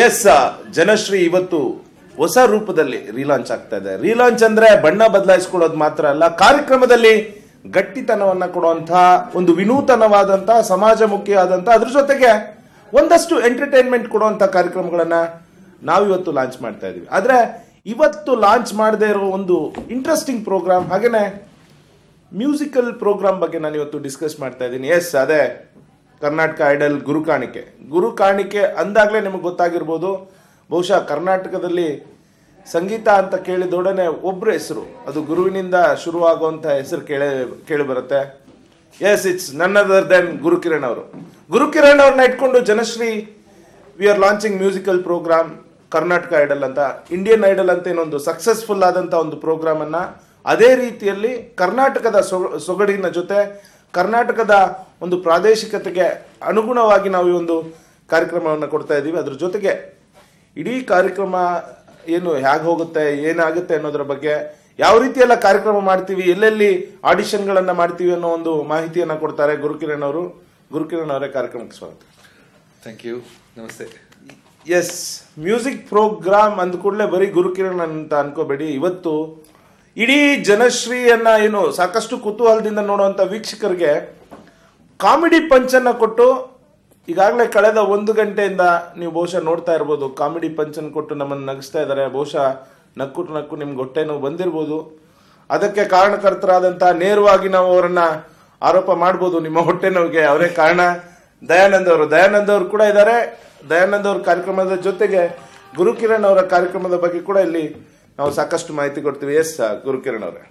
S Janashree ಇವತ್ತು ಹೊಸ ರೂಪದಲ್ಲಿ ರೀಲಾಂಚ್ ಆಗ್ತಾ ಇದೆ ರೀಲಾಂಚ್ ಅಂದ್ರೆ ಬಣ್ಣ ಬದಲಾಯಿಸ್ಕೊಳ್ಳೋದು ಮಾತ್ರ ಅಲ್ಲ ಕಾರ್ಯಕ್ರಮದಲ್ಲಿ ಗಟ್ಟಿತನವನ್ನ ಕೊಡುವಂತಹ ಒಂದು ವಿನೂತನವಾದಂತಹ ಸಮಾಜಮುಖಿಯಾದಂತಹ ಅದ್ರ ಜೊತೆಗೆ ಒಂದಷ್ಟು ಎಂಟರ್ಟೈನ್ಮೆಂಟ್ ಕೊಡುವಂತಹ ಕಾರ್ಯಕ್ರಮಗಳನ್ನ ನಾವಿವತ್ತು ಲಾಂಚ್ ಮಾಡ್ತಾ ಇದೀವಿ ಆದ್ರೆ ಇವತ್ತು ಲಾಂಚ್ ಮಾಡದೇ ಇರೋ ಒಂದು ಇಂಟ್ರೆಸ್ಟಿಂಗ್ ಪ್ರೋಗ್ರಾಮ್ ಹಾಗೇನೆ ಮ್ಯೂಸಿಕಲ್ ಪ್ರೋಗ್ರಾಮ್ ಬಗ್ಗೆ ನಾನು ಇವತ್ತು ಡಿಸ್ಕಸ್ ಮಾಡ್ತಾ ಇದ್ದೀನಿ ಎಸ್ ಅದೇ ಕರ್ನಾಟಕ ಐಡಲ್ ಗುರು ಕಾಣಿಕೆ ಗುರು ಕಾಣಿಕೆ ಅಂದಾಗಲೇ ನಿಮಗೆ ಗೊತ್ತಾಗಿರ್ಬೋದು ಬಹುಶಃ ಕರ್ನಾಟಕದಲ್ಲಿ ಸಂಗೀತ ಅಂತ ಕೇಳಿದೊಡನೆ ಒಬ್ಬರ ಹೆಸರು ಅದು ಗುರುವಿನಿಂದ ಶುರುವಾಗುವಂಥ ಹೆಸರು ಕೇಳಿ ಕೇಳಿ ಬರುತ್ತೆ yes it's none other than Gurukiran ಅವರು ಗುರುಕಿರಣ್ ಅವ್ರನ್ನ ಇಟ್ಕೊಂಡು Janashree we are launching musical program Karnataka idol ಅಂತ ಇಂಡಿಯನ್ ಐಡಲ್ ಅಂತ ಏನೊಂದು ಸಕ್ಸಸ್ಫುಲ್ ಆದಂತ ಒಂದು ಪ್ರೋಗ್ರಾಮ್ ಅನ್ನ ಅದೇ ರೀತಿಯಲ್ಲಿ ಕರ್ನಾಟಕದ ಸೊಗ- ಸೊಗಡಿನ ಜೊತೆ ಕರ್ನಾಟಕದ ಒಂದು ಪ್ರಾದೇಶಿಕತೆಗೆ ಅನುಗುಣವಾಗಿ ನಾವು ಈ ಒಂದು ಕಾರ್ಯಕ್ರಮವನ್ನು ಕೊಡ್ತಾ ಇದ್ದೀವಿ ಅದ್ರ ಜೊತೆಗೆ ಇಡೀ ಕಾರ್ಯಕ್ರಮ ಏನು ಹೇಗೆ ಹೋಗುತ್ತೆ ಏನಾಗುತ್ತೆ ಅನ್ನೋದ್ರ ಬಗ್ಗೆ ಯಾವ ರೀತಿ ಎಲ್ಲ ಕಾರ್ಯಕ್ರಮ ಮಾಡ್ತೀವಿ ಎಲ್ಲೆಲ್ಲಿ ಆಡಿಷನ್ಗಳನ್ನ ಮಾಡ್ತೀವಿ ಅನ್ನೋ ಒಂದು ಮಾಹಿತಿಯನ್ನ ಕೊಡ್ತಾರೆ ಗುರುಕಿರಣ್ ಅವರು ಗುರುಕಿರಣ್ ಅವರೇ ಕಾರ್ಯಕ್ರಮಕ್ಕೆ ಸ್ವಾಗತ ಥ್ಯಾಂಕ್ ಯು ನಮಸ್ತೆ ಎಸ್ ಮ್ಯೂಸಿಕ್ ಪ್ರೋಗ್ರಾಮ್ ಅಂದ ಕೂಡಲೇ ಬರೀ ಗುರುಕಿರಣ್ ಅಂತ ಅನ್ಕೋಬೇಡಿ ಇವತ್ತು ಇಡೀ ಜನಶ್ರೀಯನ್ನ ಏನು ಸಾಕಷ್ಟು ಕುತೂಹಲದಿಂದ ನೋಡುವಂತ ವೀಕ್ಷಕರಿಗೆ ಕಾಮಿಡಿ ಪಂಚನ್ನ ಕೊಟ್ಟು ಈಗಾಗಲೇ ಕಳೆದ ಒಂದು ಗಂಟೆಯಿಂದ ನೀವು ಬಹುಶಃ ನೋಡ್ತಾ ಇರ್ಬೋದು ಕಾಮಿಡಿ ಪಂಚನ್ ಕೊಟ್ಟು ನಮ್ಮನ್ನು ನಗಿಸ್ತಾ ಇದ್ದಾರೆ ಬಹುಶಃ ನಕ್ಕು ನಕ್ಕು ನಿಮ್ಗೆ ಹೊಟ್ಟೆ ನೋವು ಬಂದಿರ್ಬೋದು ಅದಕ್ಕೆ ಕಾರಣಕರ್ತರಾದಂತಹ ನೇರವಾಗಿ ನಾವು ಅವರನ್ನ ಆರೋಪ ಮಾಡ್ಬೋದು ನಿಮ್ಮ ಹೊಟ್ಟೆ ನೋವಿಗೆ ಅವರೇ ಕಾರಣ ದಯಾನಂದ್ ಅವರು ದಯಾನಂದ್ ಅವರು ಕೂಡ ಇದ್ದಾರೆ ದಯಾನಂದ್ ಅವ್ರ ಕಾರ್ಯಕ್ರಮದ ಜೊತೆಗೆ ಗುರುಕಿರಣ್ ಅವರ ಕಾರ್ಯಕ್ರಮದ ಬಗ್ಗೆ ಕೂಡ ಇಲ್ಲಿ ನಾವು ಸಾಕಷ್ಟು ಮಾಹಿತಿ ಕೊಡ್ತೀವಿ ಎಸ್ ಗುರುಕಿರಣ್ ಅವರೇ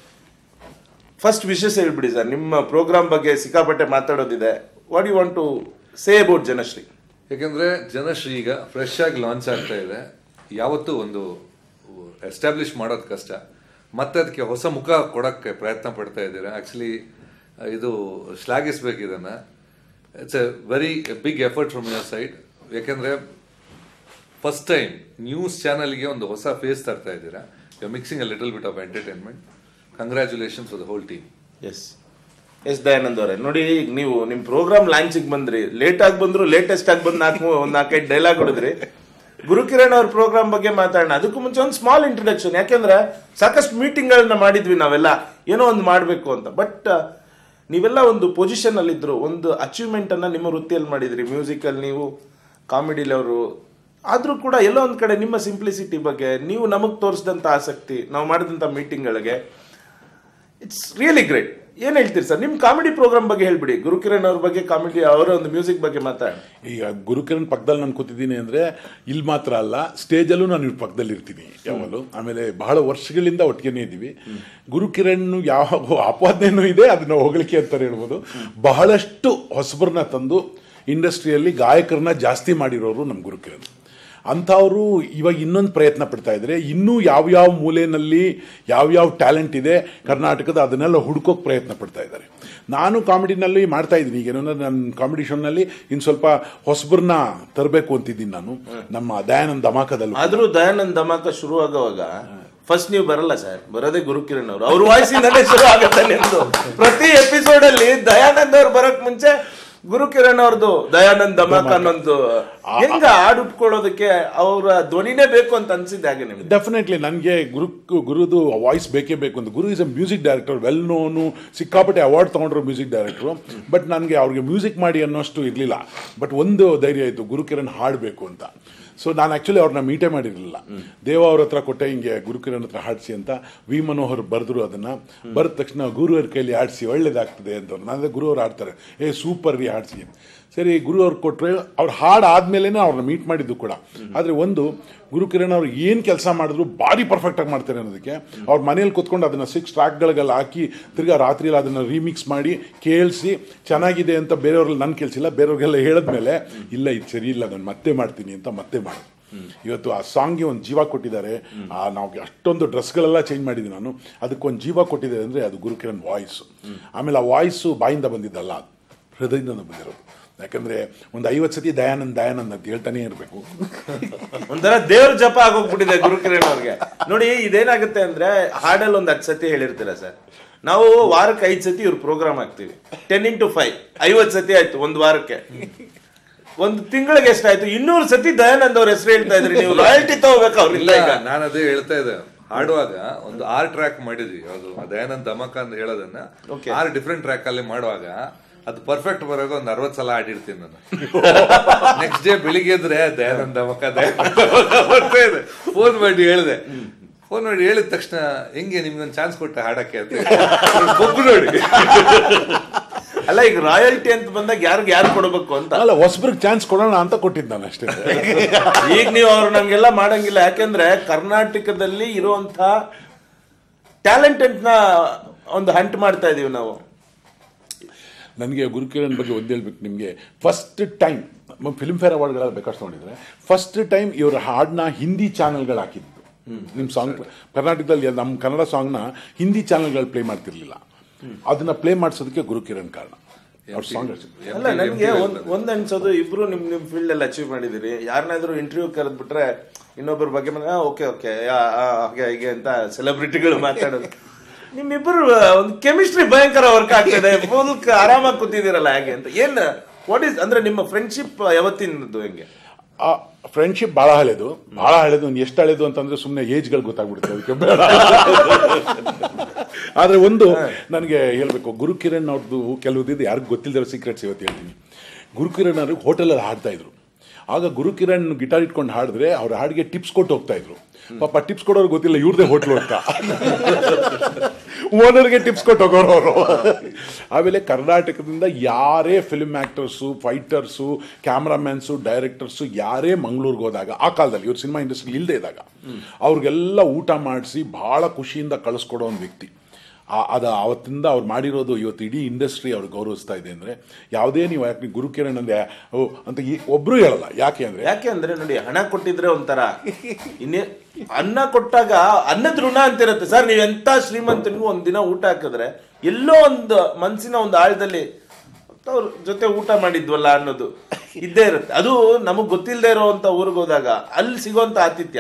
ಫಸ್ಟ್ ವಿಶೇಷ ಹೇಳ್ಬಿಡಿ ಸರ್ ನಿಮ್ಮ ಪ್ರೋಗ್ರಾಮ್ ಬಗ್ಗೆ ಸಿಕ್ಕಾಪಟ್ಟೆ ಮಾತಾಡೋದಿದೆ what you want to say about Janashree ಯಾಕಂದ್ರೆ ಜನಶ್ರೀ ಈಗ ಫ್ರೆಶ್ ಆಗಿ ಲಾಂಚ್ ಆಗ್ತಾ ಇದೆ ಯಾವತ್ತೂ ಒಂದು ಎಸ್ಟಾಬ್ಲಿಷ್ ಮಾಡೋದು ಕಷ್ಟ ಮತ್ತೆ ಅದಕ್ಕೆ ಹೊಸ ಮುಖ ಕೊಡಕ್ಕೆ ಪ್ರಯತ್ನ ಪಡ್ತಾ ಇದ್ದೀರಾ ಆಕ್ಚುಲಿ ಇದು ಶ್ಲಾಘಿಸ್ಬೇಕು ಇದನ್ನ it's a very big effort from your side ಯಾಕಂದ್ರೆ ಫಸ್ಟ್ ಟೈಮ್ ನ್ಯೂಸ್ ಚಾನಲ್ಗೆ ಒಂದು ಹೊಸ ಫೇಸ್ ತರ್ತಾ ಇದ್ದೀರಾ you mixing a little bit of entertainment congratulations for the whole team S S Dayanand ಅವರೇ ನೋಡಿ ಈಗ ನೀವು ನಿಮ್ ಪ್ರೋಗ್ರಾಮ್ ಲಾಂಚಿಗೆ ಬಂದ್ರಿ ಲೇಟ್ ಆಗಿ ಬಂದ್ರು ಲೇಟೆಸ್ಟ್ ಆಗಿ ಬಂದು ನಾಲ್ಕು ಒಂದ್ ನಾಲ್ಕೈದು ಡೈಲಾಗ್ ಹೊಡೆದ್ರಿ ಗುರುಕಿರಣ್ ಅವ್ರ ಪ್ರೋಗ್ರಾಮ್ ಬಗ್ಗೆ ಮಾತಾಡೋಣ ಅದಕ್ಕೂ ಮುಂಚೆ ಒಂದು ಸ್ಮಾಲ್ ಇಂಟ್ರಡಕ್ಷನ್ ಯಾಕೆಂದ್ರೆ ಸಾಕಷ್ಟು ಮೀಟಿಂಗ್ಗಳನ್ನ ಮಾಡಿದ್ವಿ ನಾವೆಲ್ಲ ಏನೋ ಒಂದು ಮಾಡಬೇಕು ಅಂತ ಬಟ್ ನೀವೆಲ್ಲ ಒಂದು ಪೊಸಿಷನ್ ಅಲ್ಲಿ ಇದ್ರು ಒಂದು ಅಚೀವ್ಮೆಂಟ್ ಅನ್ನ ನಿಮ್ಮ ವೃತ್ತಿಯಲ್ಲಿ ಮಾಡಿದ್ರಿ ಮ್ಯೂಸಿಕ್ ಅಲ್ಲಿ ನೀವು ಕಾಮಿಡಿಲಿ ಅವರು ಆದ್ರೂ ಕೂಡ ಎಲ್ಲೋ ಒಂದ್ ಕಡೆ ನಿಮ್ಮ ಸಿಂಪ್ಲಿಸಿಟಿ ಬಗ್ಗೆ ನೀವು ನಮಗ್ ತೋರಿಸಿದಂತ ಆಸಕ್ತಿ ನಾವು ಮಾಡಿದಂತ ಮೀಟಿಂಗ್ಗಳಿಗೆ ಇಟ್ಸ್ ರಿಯಲಿ ಗ್ರೇಟ್ ಏನ್ ಹೇಳ್ತೀರಿ ಸರ್ ನಿಮ್ ಕಾಮಿಡಿ ಪ್ರೋಗ್ರಾಮ್ ಬಗ್ಗೆ ಹೇಳ್ಬಿಡಿ ಗುರುಕಿರಣ್ ಅವ್ರ ಬಗ್ಗೆ ಕಾಮಿಡಿ ಅವರ ಒಂದು ಮ್ಯೂಸಿಕ್ ಬಗ್ಗೆ ಮಾತಾಡ ಈಗ ಗುರುಕಿರಣ್ ಪಕ್ಕದಲ್ಲಿ ನಾನು ಕೂತಿದ್ದೀನಿ ಅಂದ್ರೆ ಇಲ್ಲಿ ಮಾತ್ರ ಅಲ್ಲ ಸ್ಟೇಜಲ್ಲೂ ನಾನು ಇವ್ರ ಪಕ್ಕದಲ್ಲಿ ಇರ್ತೀನಿ ಯಾವಾಗಲೂ ಆಮೇಲೆ ಬಹಳ ವರ್ಷಗಳಿಂದ ಒಟ್ಟಿಗೆನೇ ಇದ್ದೀವಿ ಗುರುಕಿರಣ್ ಯಾವ ಅಪವಾದನೇನೂ ಇದೆ ಅದನ್ನ ಹೊಗಳಿಕೆ ಅಂತ ಹೇಳ್ಬೋದು ಬಹಳಷ್ಟು ಹೊಸಬರನ್ನ ತಂದು ಇಂಡಸ್ಟ್ರಿಯಲ್ಲಿ ಗಾಯಕರನ್ನ ಜಾಸ್ತಿ ಮಾಡಿರೋರು ನಮ್ಮ ಗುರುಕಿರಣ್ ಅಂಥವರು ಇವಾಗ ಇನ್ನೊಂದು ಪ್ರಯತ್ನ ಪಡ್ತಾ ಇದ್ದಾರೆ ಇನ್ನೂ ಯಾವ್ಯಾವ ಮೂಲೆಯಲ್ಲಿ ಯಾವ್ಯಾವ ಟ್ಯಾಲೆಂಟ್ ಇದೆ ಕರ್ನಾಟಕದ ಅದನ್ನೆಲ್ಲ ಹುಡ್ಕೋಕ್ ಪ್ರಯತ್ನ ಪಡ್ತಾ ಇದ್ದಾರೆ ನಾನು ಕಾಮಿಡಿನಲ್ಲಿ ಮಾಡ್ತಾ ಇದ್ದೀನಿ ಈಗ ಏನಂದ್ರೆ ನನ್ನ ಕಾಮಿಡಿ ಶೋನಲ್ಲಿ ಇನ್ನು ಸ್ವಲ್ಪ ಹೊಸಬ್ರನ್ನ ತರಬೇಕು ಅಂತಿದ್ದೀನಿ ನಾನು ನಮ್ಮ ದಯಾನಂದ್ ಧಮಾಕದಲ್ಲಿ ಆದ್ರೂ ದಯಾನಂದ್ ಧಮಾಕ ಶುರು ಆಗುವಾಗ ಫಸ್ಟ್ ನೀವು ಬರಲ್ಲ ಸರ್ ಬರೋದೇ ಗುರುಕಿರಣ್ ಅವರು ಅವ್ರ ವಾಯ್ಸಿಂದಲೇ ಶುರು ಆಗುತ್ತೆ ನಿಮ್ದು ಪ್ರತಿ ಎಪಿಸೋಡ್ ಅಲ್ಲಿ ದಯಾನಂದ್ ಅವ್ರು ಬರಕ್ ಮುಂಚೆ ಗುರುಕಿರಣ್ ಅವ್ರದ್ದು ದಯಾನಂದ್ ಧಮಾಕ ಅನ್ನೊಂದು ಹೆಂಗ ಹಾಡು ಉಟ್ಕೊಳ್ಳೋದಕ್ಕೆ ಅವರ ಧ್ವನಿನೇ ಬೇಕು ಅಂತ ಅನ್ಸಿದ್ದೆ ಹಾಗೆ ನಿಮ್ಗೆ ಡೆಫಿನೆಟ್ಲಿ ನನಗೆ ಗುರು ಗುರುದು ವಾಯ್ಸ್ ಬೇಕೇ ಬೇಕು ಅಂತ Guru is a music director well known ಸಿಕ್ಕಾಪಟ್ಟೆ ಅವಾರ್ಡ್ ತೊಗೊಂಡ್ರು ಮ್ಯೂಸಿಕ್ ಡೈರೆಕ್ಟ್ರು ಬಟ್ ನನಗೆ ಅವ್ರಿಗೆ ಮ್ಯೂಸಿಕ್ ಮಾಡಿ ಅನ್ನೋಷ್ಟು ಇರಲಿಲ್ಲ ಬಟ್ ಒಂದು ಧೈರ್ಯ ಇತ್ತು ಗುರುಕಿರಣ್ ಹಾಡಬೇಕು ಅಂತ ಸೊ ನಾನು ಆ್ಯಕ್ಚುಲಿ ಅವ್ರನ್ನ ಮೀಟೇ ಮಾಡಿರಲಿಲ್ಲ ದೇವ ಅವ್ರ ಹತ್ರ ಕೊಟ್ಟೆ ಹಿಂಗೆ ಗುರುಕಿರಣ್ ಹತ್ರ ಹಾಡಿಸಿ ಅಂತ ವಿ ಮನೋಹರ್ ಬರೆದ್ರು ಅದನ್ನ ಬರೆದ ತಕ್ಷಣ ಗುರುವ್ರ ಕೈಲಿ ಆಡಿಸಿ ಒಳ್ಳೇದಾಗ್ತದೆ ಅಂತ ನಾನು ಗುರು ಅವ್ರು ಆಡ್ತಾರೆ ಏ ಸೂಪರ್ ರೀ ಆಡಿಸಿ ಸರಿ ಗುರು ಅವ್ರು ಕೊಟ್ಟರೆ ಅವ್ರು ಹಾಡು ಆದ್ಮೇಲೆ ಅವ್ರನ್ನ ಮೀಟ್ ಮಾಡಿದ್ದು ಕೂಡ ಆದರೆ ಒಂದು ಗುರುಕಿರಣ್ ಅವ್ರು ಏನು ಕೆಲಸ ಮಾಡಿದ್ರು ಭಾರಿ ಪರ್ಫೆಕ್ಟಾಗಿ ಮಾಡ್ತಾರೆ ಅನ್ನೋದಕ್ಕೆ ಅವ್ರ ಮನೇಲಿ ಕೂತ್ಕೊಂಡು ಅದನ್ನು ಸಿಕ್ಸ್ ಟ್ರ್ಯಾಕ್ಗಳಿಗೆಲ್ಲ ಹಾಕಿ ತಿರ್ಗಾ ರಾತ್ರಿಯಲ್ಲಿ ಅದನ್ನು ರೀಮಿಕ್ಸ್ ಮಾಡಿ ಕೇಳಿಸಿ ಚೆನ್ನಾಗಿದೆ ಅಂತ ಬೇರೆಯವ್ರಲ್ಲಿ ನನ್ನ ಕೇಳಿಸಿಲ್ಲ ಬೇರೆಯವ್ರಿಗೆಲ್ಲ ಹೇಳಿದ್ಮೇಲೆ ಇಲ್ಲ ಇದು ಸರಿ ಇಲ್ಲ ನಾನು ಮತ್ತೆ ಮಾಡ್ತೀನಿ ಅಂತ ಮತ್ತೆ ಮಾಡೋದು ಇವತ್ತು ಆ ಸಾಂಗ್ಗೆ ಒಂದು ಜೀವ ಕೊಟ್ಟಿದ್ದಾರೆ ಆ ನಾವು ಅಷ್ಟೊಂದು ಡ್ರೆಸ್ಗಳೆಲ್ಲ ಚೇಂಜ್ ಮಾಡಿದ್ದೀನಿ ನಾನು ಅದಕ್ಕೊಂದು ಜೀವ ಕೊಟ್ಟಿದ್ದಾರೆ ಅಂದರೆ ಅದು ಗುರುಕಿರಣ್ ವಾಯ್ಸು ಆಮೇಲೆ ಆ ವಾಯ್ಸು ಬಾಯಿಂದ ಬಂದಿದ್ದಲ್ಲ ಅದು ಹೃದಯದಿಂದ ಬಂದಿರೋದು ಯಾಕಂದ್ರೆ ಒಂದು ಐವತ್ತು ಸತಿ ದಯಾನಂದ್ ದಯಾನಂದ್ ಅಂತ ಹೇಳ್ತಾನೆ ಇರಬೇಕು ಒಂಥರ ದೇವ್ರ ಜಪ ಆಗೋಗ್ಬಿಟ್ಟಿದೆ ಗುರುಕಿರಣ್ ಅವ್ರಿಗೆ ನೋಡಿ ಇದೇನಾಗುತ್ತೆ ಅಂದ್ರೆ ಹಾಡಲ್ಲಿ ಒಂದ್ ಹತ್ತು ಸತಿ ಹೇಳಿರ್ತೀರ ಸರ್ ನಾವು ವಾರಕ್ಕೆ ಐದು ಸತಿ ಇವ್ರ ಪ್ರೋಗ್ರಾಮ್ ಹಾಕ್ತಿವಿ ಟೆನ್ ಇಂಟು ಫೈವ್ ಐವತ್ತು ಸತಿ ಆಯ್ತು ಒಂದು ವಾರಕ್ಕೆ ಒಂದು ತಿಂಗಳಿಗೆ ಎಷ್ಟಾಯ್ತು ಇನ್ನೂರು ಸತಿ ದಯಾನಂದ್ ಅವ್ರ ಹೆಸರು ಹೇಳ್ತಾ ಇದ್ರಿ ನೀವು ರಾಯಲ್ಟಿ ತಗೋಬೇಕು ಅವ್ರಿಂದ ಇಲ್ಲ ಈಗ ನಾನು ಅದೇ ಹೇಳ್ತಾ ಇದ್ದೆ ಹಾಡುವಾಗ ಒಂದು ಆರ್ ಟ್ರ್ಯಾಕ್ ಮಾಡಿದ್ವಿ ಅದು ದಯಾನಂದ್ ಧಮಕ ಅಂತ ಹೇಳೋದನ್ನ Okay. ಆರು ಡಿಫ್ರೆಂಟ್ ಟ್ರ್ಯಾಕ್ ಅಲ್ಲಿ ಮಾಡುವಾಗ ಅದು ಪರ್ಫೆಕ್ಟ್ ಬರೋಗ ಒಂದ್ ಅರವತ್ ಸಲ ಆಡಿರ್ತೀನಿ ನಾನು ನೆಕ್ಸ್ಟ್ ಡೇ ಬೆಳಿಗ್ಗೆ ಎದ್ರೆ ದಯಾನಂದ್ ಧಮಕ ದಯಾನಂದ್ ಧಮಕ ಬರ್ತಾ ಇದೆ ಫೋನ್ ಮಾಡಿ ಹೇಳಿದೆ ಫೋನ್ ಮಾಡಿ ಹೇಳಿದ ತಕ್ಷಣ ಹೆಂಗೆ ನಿಮ್ಗೊಂದು ಚಾನ್ಸ್ ಕೊಟ್ಟೆ ಹಾಡಕ್ಕೆ ಅಂತ ಒಬ್ಬ ನೋಡಿ ಅಲ್ಲ ಈಗ ರಾಯಲ್ಟಿ ಅಂತ ಬಂದಾಗ ಯಾರಿಗೆ ಯಾರು ಕೊಡಬೇಕು ಅಂತ ಅಲ್ಲ ಹೊಸಬ್ರಿಗೆ ಚಾನ್ಸ್ ಕೊಡೋಣ ಅಂತ ಕೊಟ್ಟಿದ್ದು ನಾನು ಅಷ್ಟೇ ಈಗ ನೀವು ಅವ್ರು ನಮ್ಗೆಲ್ಲ ಮಾಡಂಗಿಲ್ಲ ಯಾಕೆಂದ್ರೆ ಕರ್ನಾಟಕದಲ್ಲಿ ಇರುವಂತ ಟ್ಯಾಲೆಂಟೆಡ್ ನ ಒಂದು ಹಂಟ್ ಮಾಡ್ತಾ ಇದೀವಿ ನಾವು ನನಗೆ ಗುರುಕಿರಣ್ ಬಗ್ಗೆ ಒಂದು ಹೇಳ್ಬೇಕು ನಿಮಗೆ ಫಸ್ಟ್ ಟೈಮ್ ಫಿಲ್ಮ್ ಫೇರ್ ಅವಾರ್ಡ್ಗಳಲ್ಲಿ ಬೇಕಾಷ್ಟು ನೋಡಿದ್ರೆ ಫಸ್ಟ್ ಟೈಮ್ ಇವ್ರ ಹಾಡನ್ನ ಹಿಂದಿ ಚಾನಲ್ಗಳು ಹಾಕಿದ್ದು ನಿಮ್ಮ ಸಾಂಗ್ ಕರ್ನಾಟಕದಲ್ಲಿ ನಮ್ಮ ಕನ್ನಡ ಸಾಂಗ್ನ ಹಿಂದಿ ಚಾನಲ್ಗಳು ಪ್ಲೇ ಮಾಡ್ತಿರ್ಲಿಲ್ಲ ಅದನ್ನ ಪ್ಲೇ ಮಾಡಿಸೋದಕ್ಕೆ ಗುರುಕಿರಣ್ ಕಾರಣ ಅವ್ರ ಸಾಂಗ್ ಅಲ್ಲ ನನಗೆ ಒಂದ್ ಒಂದ್ ಅನ್ಸೋದು ಇಬ್ರು ನಿಮ್ ನಿಮ್ ಫೀಲ್ಡ್ ಅಲ್ಲಿ ಅಚೀವ್ ಮಾಡಿದಿರಿ ಯಾರನ್ನಾದ್ರೂ ಇಂಟರ್ವ್ಯೂ ಕರೆದ್ಬಿಟ್ರೆ ಇನ್ನೊಬ್ಬರ ಬಗ್ಗೆ ಓಕೆ ಓಕೆ ಹಾಗೆ ಹೀಗೆ ಅಂತ ಸೆಲೆಬ್ರಿಟಿಗಳು ಮಾತಾಡೋದು ನಿಮ್ಮಿಬ್ಬರು ಒಂದು ಕೆಮಿಸ್ಟ್ರಿ ಭಯಂಕರ ವರ್ಕ್ ಆಗ್ತದೆ ಫುಲ್ ಆರಾಮಾಗಿ ಕೂತಿದ್ದೀರಲ್ಲ ಹೇಗೆ ಅಂತ ಏನ್ ವಾಟ್ ಇಸ್ ಅಂದ್ರೆ ನಿಮ್ಮ ಫ್ರೆಂಡ್ಶಿಪ್ ಯಾವತ್ತಿನದು ಹೆಂಗೆ ಆ ಫ್ರೆಂಡ್ಶಿಪ್ ಬಹಳ ಹಳೆದು ಬಹಳ ಹಳೆದು ಎಷ್ಟು ಹಳೆದು ಅಂತಂದ್ರೆ ಸುಮ್ಮನೆ ಏಜ್ಗಳು ಗೊತ್ತಾಗ್ಬಿಡುತ್ತೆ ಅದಕ್ಕೆ ಬೇಡ ಆದ್ರೆ ಒಂದು ನನಗೆ ಹೇಳ್ಬೇಕು ಗುರುಕಿರಣ್ ಅವ್ರದ್ದು ಕೆಲವುದಿದ್ದು ಯಾರಿಗೂ ಗೊತ್ತಿಲ್ಲದಿರೋ ಸೀಕ್ರೆಟ್ಸ್ ಇವತ್ತು ಹೇಳ್ತೀನಿ ಗುರುಕಿರಣ್ ಅವರು ಹೋಟೆಲಲ್ಲಿ ಹಾಡ್ತಾ ಇದ್ರು ಆಗ ಗುರುಕಿರಣ್ ಗಿಟಾರ್ ಇಟ್ಕೊಂಡು ಹಾಡಿದ್ರೆ ಅವ್ರ ಹಾಡಿಗೆ ಟಿಪ್ಸ್ ಕೊಟ್ಟು ಹೋಗ್ತಾ ಇದ್ರು ಪಾಪ ಟಿಪ್ಸ್ ಕೊಡೋರು ಗೊತ್ತಿಲ್ಲ ಇವ್ರದೇ ಹೋಟ್ಲು ಅಂತ ಓನರ್ಗೆ ಟಿಪ್ಸ್ ಕೊಟ್ಟು ಹೋಗೋರು ಅವರು ಆಮೇಲೆ ಕರ್ನಾಟಕದಿಂದ ಯಾರೇ film actors fighters cameramen directors ಯಾರೇ ಮಂಗಳೂರಿಗೆ ಹೋದಾಗ ಆ ಕಾಲದಲ್ಲಿ ಇವ್ರು ಸಿನಿಮಾ ಇಂಡಸ್ಟ್ರಿ ಇಲ್ಲದೆ ಇದ್ದಾಗ ಅವ್ರಿಗೆಲ್ಲ ಊಟ ಮಾಡಿಸಿ ಭಾಳ ಖುಷಿಯಿಂದ ಕಳಿಸ್ಕೊಡೋ ಒಂದು ವ್ಯಕ್ತಿ ಆ- ಅದು ಅವತ್ತಿಂದ ಅವ್ರು ಮಾಡಿರೋದು ಇವತ್ತು ಇಡೀ ಇಂಡಸ್ಟ್ರಿ ಅವ್ರು ಗೌರವಿಸ್ತಾ ಇದೆ ಅಂದರೆ ಯಾವುದೇ ನೀವು ಯಾಕೆ ಗುರುಕಿರಣ್ ಅಂದರೆ ಓ ಅಂತ ಈ ಒಬ್ಬರು ಹೇಳಲ್ಲ ಯಾಕೆ ಅಂದರೆ ಯಾಕೆ ಅಂದ್ರೆ ನೋಡಿ ಹಣ ಕೊಟ್ಟಿದ್ರೆ ಒಂಥರ ಇನ್ನೇ ಅನ್ನ ಕೊಟ್ಟಾಗ ಅನ್ನದ ಋಣ ಅಂತಿರುತ್ತೆ ಸರ್ ನೀವ್ ಎಂತ ಶ್ರೀಮಂತನಿಗೂ ಒಂದ್ ದಿನ ಊಟ ಹಾಕಿದ್ರೆ ಎಲ್ಲೋ ಒಂದು ಮನ್ಸಿನ ಒಂದು ಆಳದಲ್ಲಿ ಅವ್ರ ಜೊತೆ ಊಟ ಮಾಡಿದ್ವಲ್ಲ ಅನ್ನೋದು ಇದ್ದೇ ಇರುತ್ತೆ ಅದು ನಮಗ್ ಗೊತ್ತಿಲ್ಲದೆ ಇರೋಂತ ಊರಿಗೆ ಹೋದಾಗ ಅಲ್ಲಿ ಸಿಗೋಂತ ಆತಿಥ್ಯ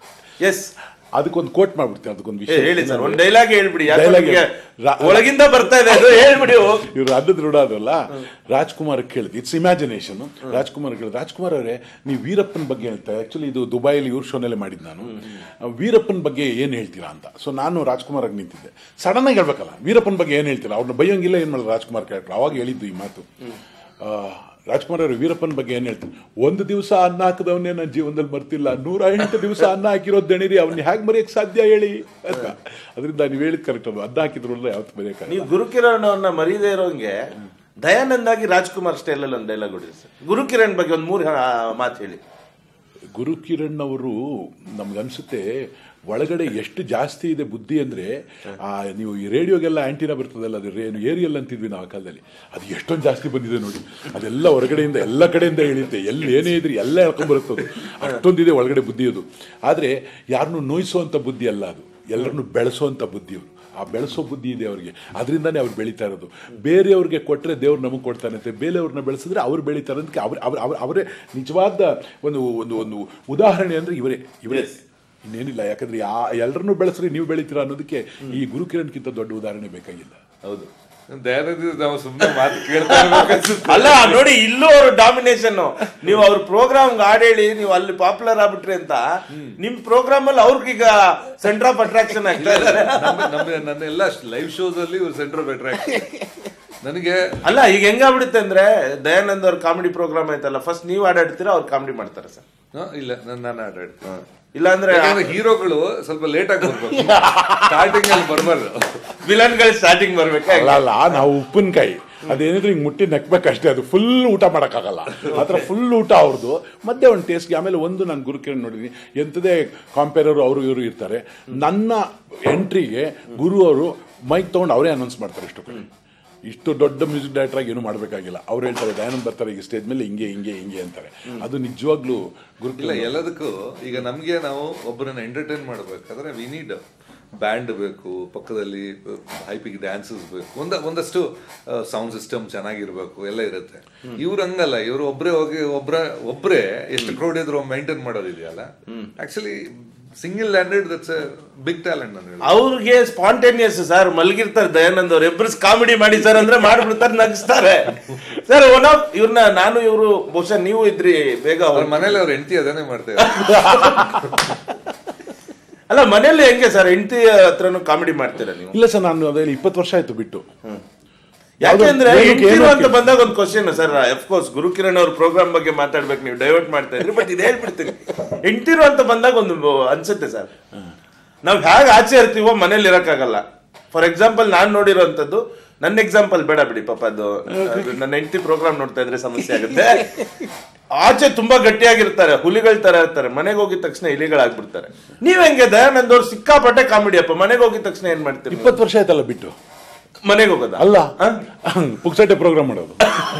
ಎಸ್ ಅದಕ್ಕೊಂದು ಕೋಟ್ ಮಾಡ್ಬಿಡ್ತೀನಿ ಅದಕ್ಕೊಂದು ವಿಷಯ ಹೇಳಿ ಸರ್ ಒಂದ್ ಡೈಲಾಗ್ ಹೇಳ್ಬಿಡಿ ಯಾಕೆ Dialogue ನಿಮ್ಗೆ ರಾ- ಒಳಗಿಂದ ಬರ್ತಾ ಇದೆ ಅದು ಹೇಳ್ಬಿಡಿ ಇವ್ರು ಅನ್ನದ ರೂಢ ಅದಲ್ಲ ರಾಜ್ಕುಮಾರ್ ಕೇಳಿದ್ ಇಟ್ಸ್ ಇಮ್ಯಾಜಿನೇಷನ್ ರಾಜ್ಕುಮಾರ್ ಕೇಳಿದ್ ರಾಜ್ಕುಮಾರ್ ಅವರೇ ನೀವು ವೀರಪ್ಪನ ಬಗ್ಗೆ ಹೇಳ್ತಾರೆ ಆಕ್ಚುಲಿ ಇದು ದುಬೈಲಿ ಇವ್ರ ಶೋನಲ್ಲೇ ಮಾಡಿದ್ದು ನಾನು ವೀರಪ್ಪನ ಬಗ್ಗೆ ಏನು ಹೇಳ್ತೀರಾ ಅಂತ ಸೊ ನಾನು ರಾಜ್ಕುಮಾರ್ ಆಗಿ ನಿಂತಿದ್ದೆ ಸಡನ್ ಆಗಿ ಹೇಳ್ಬೇಕಲ್ಲ ವೀರಪ್ಪನ ಬಗ್ಗೆ ಏನು ಹೇಳ್ತೀರಾ ಅವ್ರನ್ನ ಬೈಯಂಗಿಲ್ಲ ಏನು ಮಾಡೋದು ರಾಜ್ಕುಮಾರ್ ಕ್ಯಾರೆಕ್ಟರ್ ಅವಾಗ ಹೇಳಿದ್ದು ಈ ಮಾತು ಆ, ರಾಜ್ಕುಮಾರ್ ಅವರು ವೀರಪ್ಪನ ಬಗ್ಗೆ ಏನು ಹೇಳ್ತಾರೆ ಒಂದು ದಿವಸ ಅನ್ನ ಹಾಕಿದವನ್ನೇ ನನ್ನ ಜೀವನದಲ್ಲಿ ಮರ್ತಿಲ್ಲ ನೂರ ಎಂಟು ದಿವಸ ಅನ್ನ ಹಾಕಿರೋದು ದಣಿರಿ ಅವ್ನ ಹೇಗೆ ಮರೆಯಕ್ಕೆ ಸಾಧ್ಯ ಹೇಳಿ ಅಂತ ಅದರಿಂದ ನೀವು ಹೇಳಿದ್ ಕರೆಕ್ಟ್ ಅದು ಅನ್ನ ಹಾಕಿದ್ರು ಅಂದ್ರೆ ಯಾವತ್ತು ಮರೆಯಕ್ಕಾಗಲ್ಲ ನೀವು ಗುರುಕಿರಣ್ ಅವ್ರನ್ನ ಮರೀದೇ ಇರೋಂಗೆ ದಯಾನಂದಾಗಿ ರಾಜ್ಕುಮಾರ್ ಸ್ಟೈಲ್ ಅಲ್ಲಿ ಒಂದು ಡೈಲಾಗ್ ಹೊಡಿ ಸರ್ ಗುರುಕಿರಣ್ ಬಗ್ಗೆ ಒಂದ್ ಮೂರು ಮಾತು ಹೇಳಿ ಗುರು ಕಿರಣ್ ಅವರು ನಮ್ಗನ್ಸುತ್ತೆ ಒಳಗಡೆ ಎಷ್ಟು ಜಾಸ್ತಿ ಇದೆ ಬುದ್ಧಿ ಅಂದ್ರೆ ಆ ನೀವು ಈ ರೇಡಿಯೋಗೆಲ್ಲ ಆಂಟಿನಾ ಬರ್ತದಲ್ಲ ಅದು ರೇನು ಏರಿಯಲ್ ಅಂತಿದ್ವಿ ನಾವು ಆ ಕಾಲದಲ್ಲಿ ಅದು ಎಷ್ಟೊಂದು ಜಾಸ್ತಿ ಬಂದಿದೆ ನೋಡಿ ಅದೆಲ್ಲ ಹೊರಗಡೆಯಿಂದ ಎಲ್ಲ ಕಡೆಯಿಂದ ಇಳಿಯುತ್ತೆ ಎಲ್ಲಿ ಏನೇ ಇದ್ರಿ ಎಲ್ಲ ಹೇಳ್ಕೊಂಡ್ಬರುತ್ತದು ಅಷ್ಟೊಂದಿದೆ ಒಳಗಡೆ ಬುದ್ಧಿ ಅದು ಆದರೆ ಯಾರನ್ನು ನೋಯಿಸುವಂಥ ಬುದ್ಧಿ ಅಲ್ಲ ಅದು ಎಲ್ಲರನ್ನು ಬೆಳೆಸುವಂಥ ಬುದ್ಧಿ ಅವರು ಆ ಬೆಳೆಸೋ ಬುದ್ಧಿ ಇದೆ ಅವರಿಗೆ ಅದರಿಂದನೇ ಅವ್ರು ಬೆಳೀತಾ ಇರೋದು ಬೇರೆಯವ್ರಿಗೆ ಕೊಟ್ಟರೆ ದೇವ್ರು ನಮಗೆ ಕೊಡ್ತಾನಂತೆ ಬೇರೆಯವ್ರನ್ನ ಬೆಳೆಸಿದ್ರೆ ಅವ್ರು ಬೆಳೀತಾರೆ ಅಂತ ಅವ್ರ ಅವ್ರ ಅವ್ರ ಅವರೇ ನಿಜವಾದ ಒಂದು ಒಂದು ಒಂದು ಉದಾಹರಣೆ ಅಂದರೆ ಇವರೇ ಇವರೇ ಇನ್ನೇನಿಲ್ಲ ಯಾಕಂದ್ರೆ ಯಾ ಎಲ್ಲರನ್ನೂ ಬೆಳೆಸ್ರಿ ನೀವು ಬೆಳಿತೀರಾ ಅನ್ನೋದಕ್ಕೆ ಈ ಗುರುಕಿರಣ್ಗಿಂತ ದೊಡ್ಡ ಉದಾಹರಣೆ ಬೇಕಾಗಿಲ್ಲ ಹೌದು ದಯಾನಂದ ನಾವು ಸುಮ್ಮನೆ ಮಾತು ಕೇಳ್ತಾ ಇರ್ಬೇಕನ್ಸುತ್ತೆ. ಅಲ್ಲ ನೋಡಿ ಇಲ್ಲೂ ಅವ್ರ ಡಾಮಿನೇಷನ್ ನೀವು ಅವ್ರ ಪ್ರೋಗ್ರಾಮ್ ಹೇಳಿ ನೀವು ಅಲ್ಲಿ ಪಾಪ್ಯುಲರ್ ಆಗ್ಬಿಟ್ರಿ ಅಂತ ನಿಮ್ ಪ್ರೋಗ್ರಾಮ್ ಅಲ್ಲಿ ಅವ್ರಿಗೀಗ ಸೆಂಟರ್ ಆಫ್ ಅಟ್ರಾಕ್ಷನ್ ಆಗ್ತಾ ಇದ್ದಾರೆ ನಮ್ಮ ನಮ್ಮ ನನ್ನ ಎಲ್ಲ ಲೈವ್ ಶೋಸ್ ಅಲ್ಲಿ ಸೆಂಟರ್ ಆಫ್ ಅಟ್ರಾಕ್ಷನ್ ನನಗೆ ಅಲ್ಲ ಈಗ ಹೆಂಗಾಗ್ಬಿಡುತ್ತೆ ಅಂದ್ರೆ ದಯಾನಂದ್ ಅವ್ರ ಕಾಮಿಡಿ ಪ್ರೋಗ್ರಾಮ್ ಆಯ್ತಲ್ಲ ಫಸ್ಟ್ ನೀವು ಆಡಾಡ್ತೀರಾ ಅವ್ರು ಕಾಮಿಡಿ ಮಾಡ್ತಾರೆ ಸರ್ ಹ, ಇಲ್ಲ ನಾನು ನಾನು ಆಟಾಡ್ತೀನಿ ಇಲ್ಲ ಅಂದ್ರೆ ಯಾಕಂದ್ರೆ ಹೀರೋಗಳು ಸ್ವಲ್ಪ ಲೇಟ್ ಆಗಿ ಬರ್ಬೇಕು ಸ್ಟಾರ್ಟಿಂಗ್ ಅಲ್ಲಿ ಬರ್ಬಾರ್ದು ವಿಲನ್ ಗಳು ಸ್ಟಾರ್ಟಿಂಗ್ ಬರ್ಬೇಕಾ ಅಲ್ಲ ಅಲ್ಲ ನಾವು ಉಪ್ಪಿನಕಾಯಿ ಅದೇನಿದ್ರೆ ಹಿಂಗೆ ಮುಟ್ಟಿ ನಕ್ಬೇಕಷ್ಟೇ ಅದು ಫುಲ್ ಊಟ ಮಾಡೋಕ್ಕಾಗಲ್ಲ ಆ ಥರ ಫುಲ್ ಊಟ ಅವ್ರದ್ದು ಮಧ್ಯೆ ಒಂದು ಟೇಸ್ಟ್ಗೆ ಆಮೇಲೆ ಒಂದು ನಾನು ಗುರುಕಿರಣ್ ನೋಡಿದ್ದೀನಿ ಎಂಥದೇ ಕಾಂಪೇರರು ಅವರು ಇವರು ಇರ್ತಾರೆ ನನ್ನ ಎಂಟ್ರಿಗೆ ಗುರು ಅವರು ಮೈಕ್ ತೊಗೊಂಡು ಅವರೇ ಅನೌನ್ಸ್ ಮಾಡ್ತಾರೆ ಇಷ್ಟು ಕಡೆ ಇಷ್ಟು ದೊಡ್ಡ ಮ್ಯೂಸಿಕ್ ಡೈರೆಕ್ಟರ್ ಆಗಿ ಏನು ಮಾಡಬೇಕಾಗಿಲ್ಲ ಅವ್ರು ಹೇಳ್ತಾರೆ ದಯಾನಂದ್ ಬರ್ತಾರೆ ಈಗ ಸ್ಟೇಜ್ ಮೇಲೆ ಹಿಂಗೆ ಹಿಂಗೆ ಹಿಂಗೆ ಅಂತಾರೆ ಅದು ನಿಜವಾಗ್ಲೂ ಇಲ್ಲ ಗುರುಕಿರಣ್ ಎಲ್ಲದಕ್ಕೂ ಈಗ ನಮ್ಗೆ ನಾವು ಒಬ್ಬರನ್ನ ಎಂಟರ್ಟೈನ್ ಮಾಡ್ಬೇಕಾದ್ರೆ ವಿ ನೀಡ್ ಬ್ಯಾಂಡ್ ಬೇಕು ಪಕ್ಕದಲ್ಲಿ ಹೈಪಿಗೆ ಡ್ಯಾನ್ಸಸ್ ಬೇಕು ಒಂದ ಒಂದಷ್ಟು ಸೌಂಡ್ ಸಿಸ್ಟಮ್ ಚೆನ್ನಾಗಿರ್ಬೇಕು ಎಲ್ಲ ಇರುತ್ತೆ ಇವ್ರು ಹಂಗಲ್ಲ ಇವ್ರು ಒಬ್ರೇ ಹೋಗಿ ಒಬ್ರ ಒಬ್ರೇ ಎಷ್ಟು ಕ್ರೌಡ್ ಇದ್ರು ಮೈಂಟೈನ್ ಮಾಡೋದಿದೆಯಲ್ಲ actually single landed that's big talent ನಾನು ಹೇಳೋದು. ಅವ್ರಿಗೆ ಸ್ಪಾಂಟೇನಿಯಸ್ ಸರ್ ಮಲಗಿರ್ತಾರೆ ದಯಾನಂದ್ ಅವ್ರು ಎಬ್ರಸ್ ಕಾಮಿಡಿ ಮಾಡಿ ಸರ್ ಅಂದ್ರೆ ಮಾಡ್ಬಿಡ್ತಾರೆ ನಗಿಸ್ತಾರೆ ಸರ್ ಒನ್ ಆಫ್ ಇವ್ರನ್ನ ನಾನು ಇವರು ಬಹುಶಃ ನೀವು ಇದ್ರಿ ಬೇಗ ಅವ್ರ ಅವ್ರು ಮನೇಲಿ ಅವ್ರ ಹೆಂಡತಿ ಅದನ್ನೇ ಮಾಡ್ತಾ ಇದ್ದಾರೆ ಅಲ್ಲ ಮನೇಲಿ ಹೆಂಗೆ ಸರ್ ಹೆಂಡತಿ ಹತ್ರನು ಕಾಮಿಡಿ ಮಾಡ್ತೀರಾ ನೀವು ಇಲ್ಲ ಸರ್ ನಾನು ಅದೇ ಇಪ್ಪತ್ತು ವರ್ಷ ಆಯ್ತು ಬಿಟ್ಟು ಯಾಕೆಂದ್ರೆ ಯಾವ್ದು- ಹೆಂಡ್ತಿರು ಏನಕ್ಕೆ- ಅಂತ ಬಂದಾಗ ಒಂದು question sir of course Gurukiran ಅವ್ರ ಪ್ರೋಗ್ರಾಮ್ ಬಗ್ಗೆ ಮಾತಾಡ್ಬೇಕು ನೀವು ಡೈವರ್ಟ್ ಮಾಡ್ತಾ ಇದ್ರಿ ಬಟ್ ಇದು ಹೇಳ್ಬಿಡ್ತೀನಿ ಹೆಂಡ್ತಿರು ಅಂತ ಬಂದಾಗ ಒಂದು ಅನ್ಸುತ್ತೆ ಸರ್ ನಾವ್ ಹೇಗೆ ಆಚೆ ಇರ್ತೀವೋ ಮನೇಲಿ ಇರಕ್ಕಾಗಲ್ಲ ಫಾರ್ ಎಕ್ಸಾಂಪಲ್ ನಾನ್ ನೋಡಿರೋಂಥದ್ದು ನನ್ನ ಎಕ್ಸಾಂಪಲ್ ಬೇಡ ಬಿಡಿ ಪಾಪ ಅದು ಅದು ನನ್ನ ಹೆಂಡತಿ ಪ್ರೋಗ್ರಾಮ್ ನೋಡ್ತಾ ಇದ್ರೆ ಸಮಸ್ಯೆ ಆಗುತ್ತೆ ಆಚೆ ತುಂಬಾ ಗಟ್ಟಿಯಾಗಿರ್ತಾರೆ ಹುಲಿಗಳ ತರ ಇರ್ತಾರೆ ಮನೆಗೆ ಹೋಗಿದ ತಕ್ಷಣ ಇಲಿಗಳಾಗ್ಬಿಡ್ತಾರೆ ನೀವ್ ಹೆಂಗೆ ದಯಾನಂದ್ ಅವ್ರು ಸಿಕ್ಕಾಪಟ್ಟೆ ಕಾಮಿಡಿ ಅಪ್ಪ ಮನೆಗೆ ಹೋಗಿದ ತಕ್ಷಣ ಏನ್ ಮಾಡ್ತೀರಿ ನೀವು? ಇಪ್ಪತ್ತು ವರ್ಷ ಆಯ್ತಲ್ಲ ಬಿಟ್ಟು ಮನೆಗೆ ಹೋಗೋದ ಅಲ್ಲ ಪುಕ್ಸಟ್ಟೆ ಪ್ರೋಗ್ರಾಮ್ ಮಾಡೋದು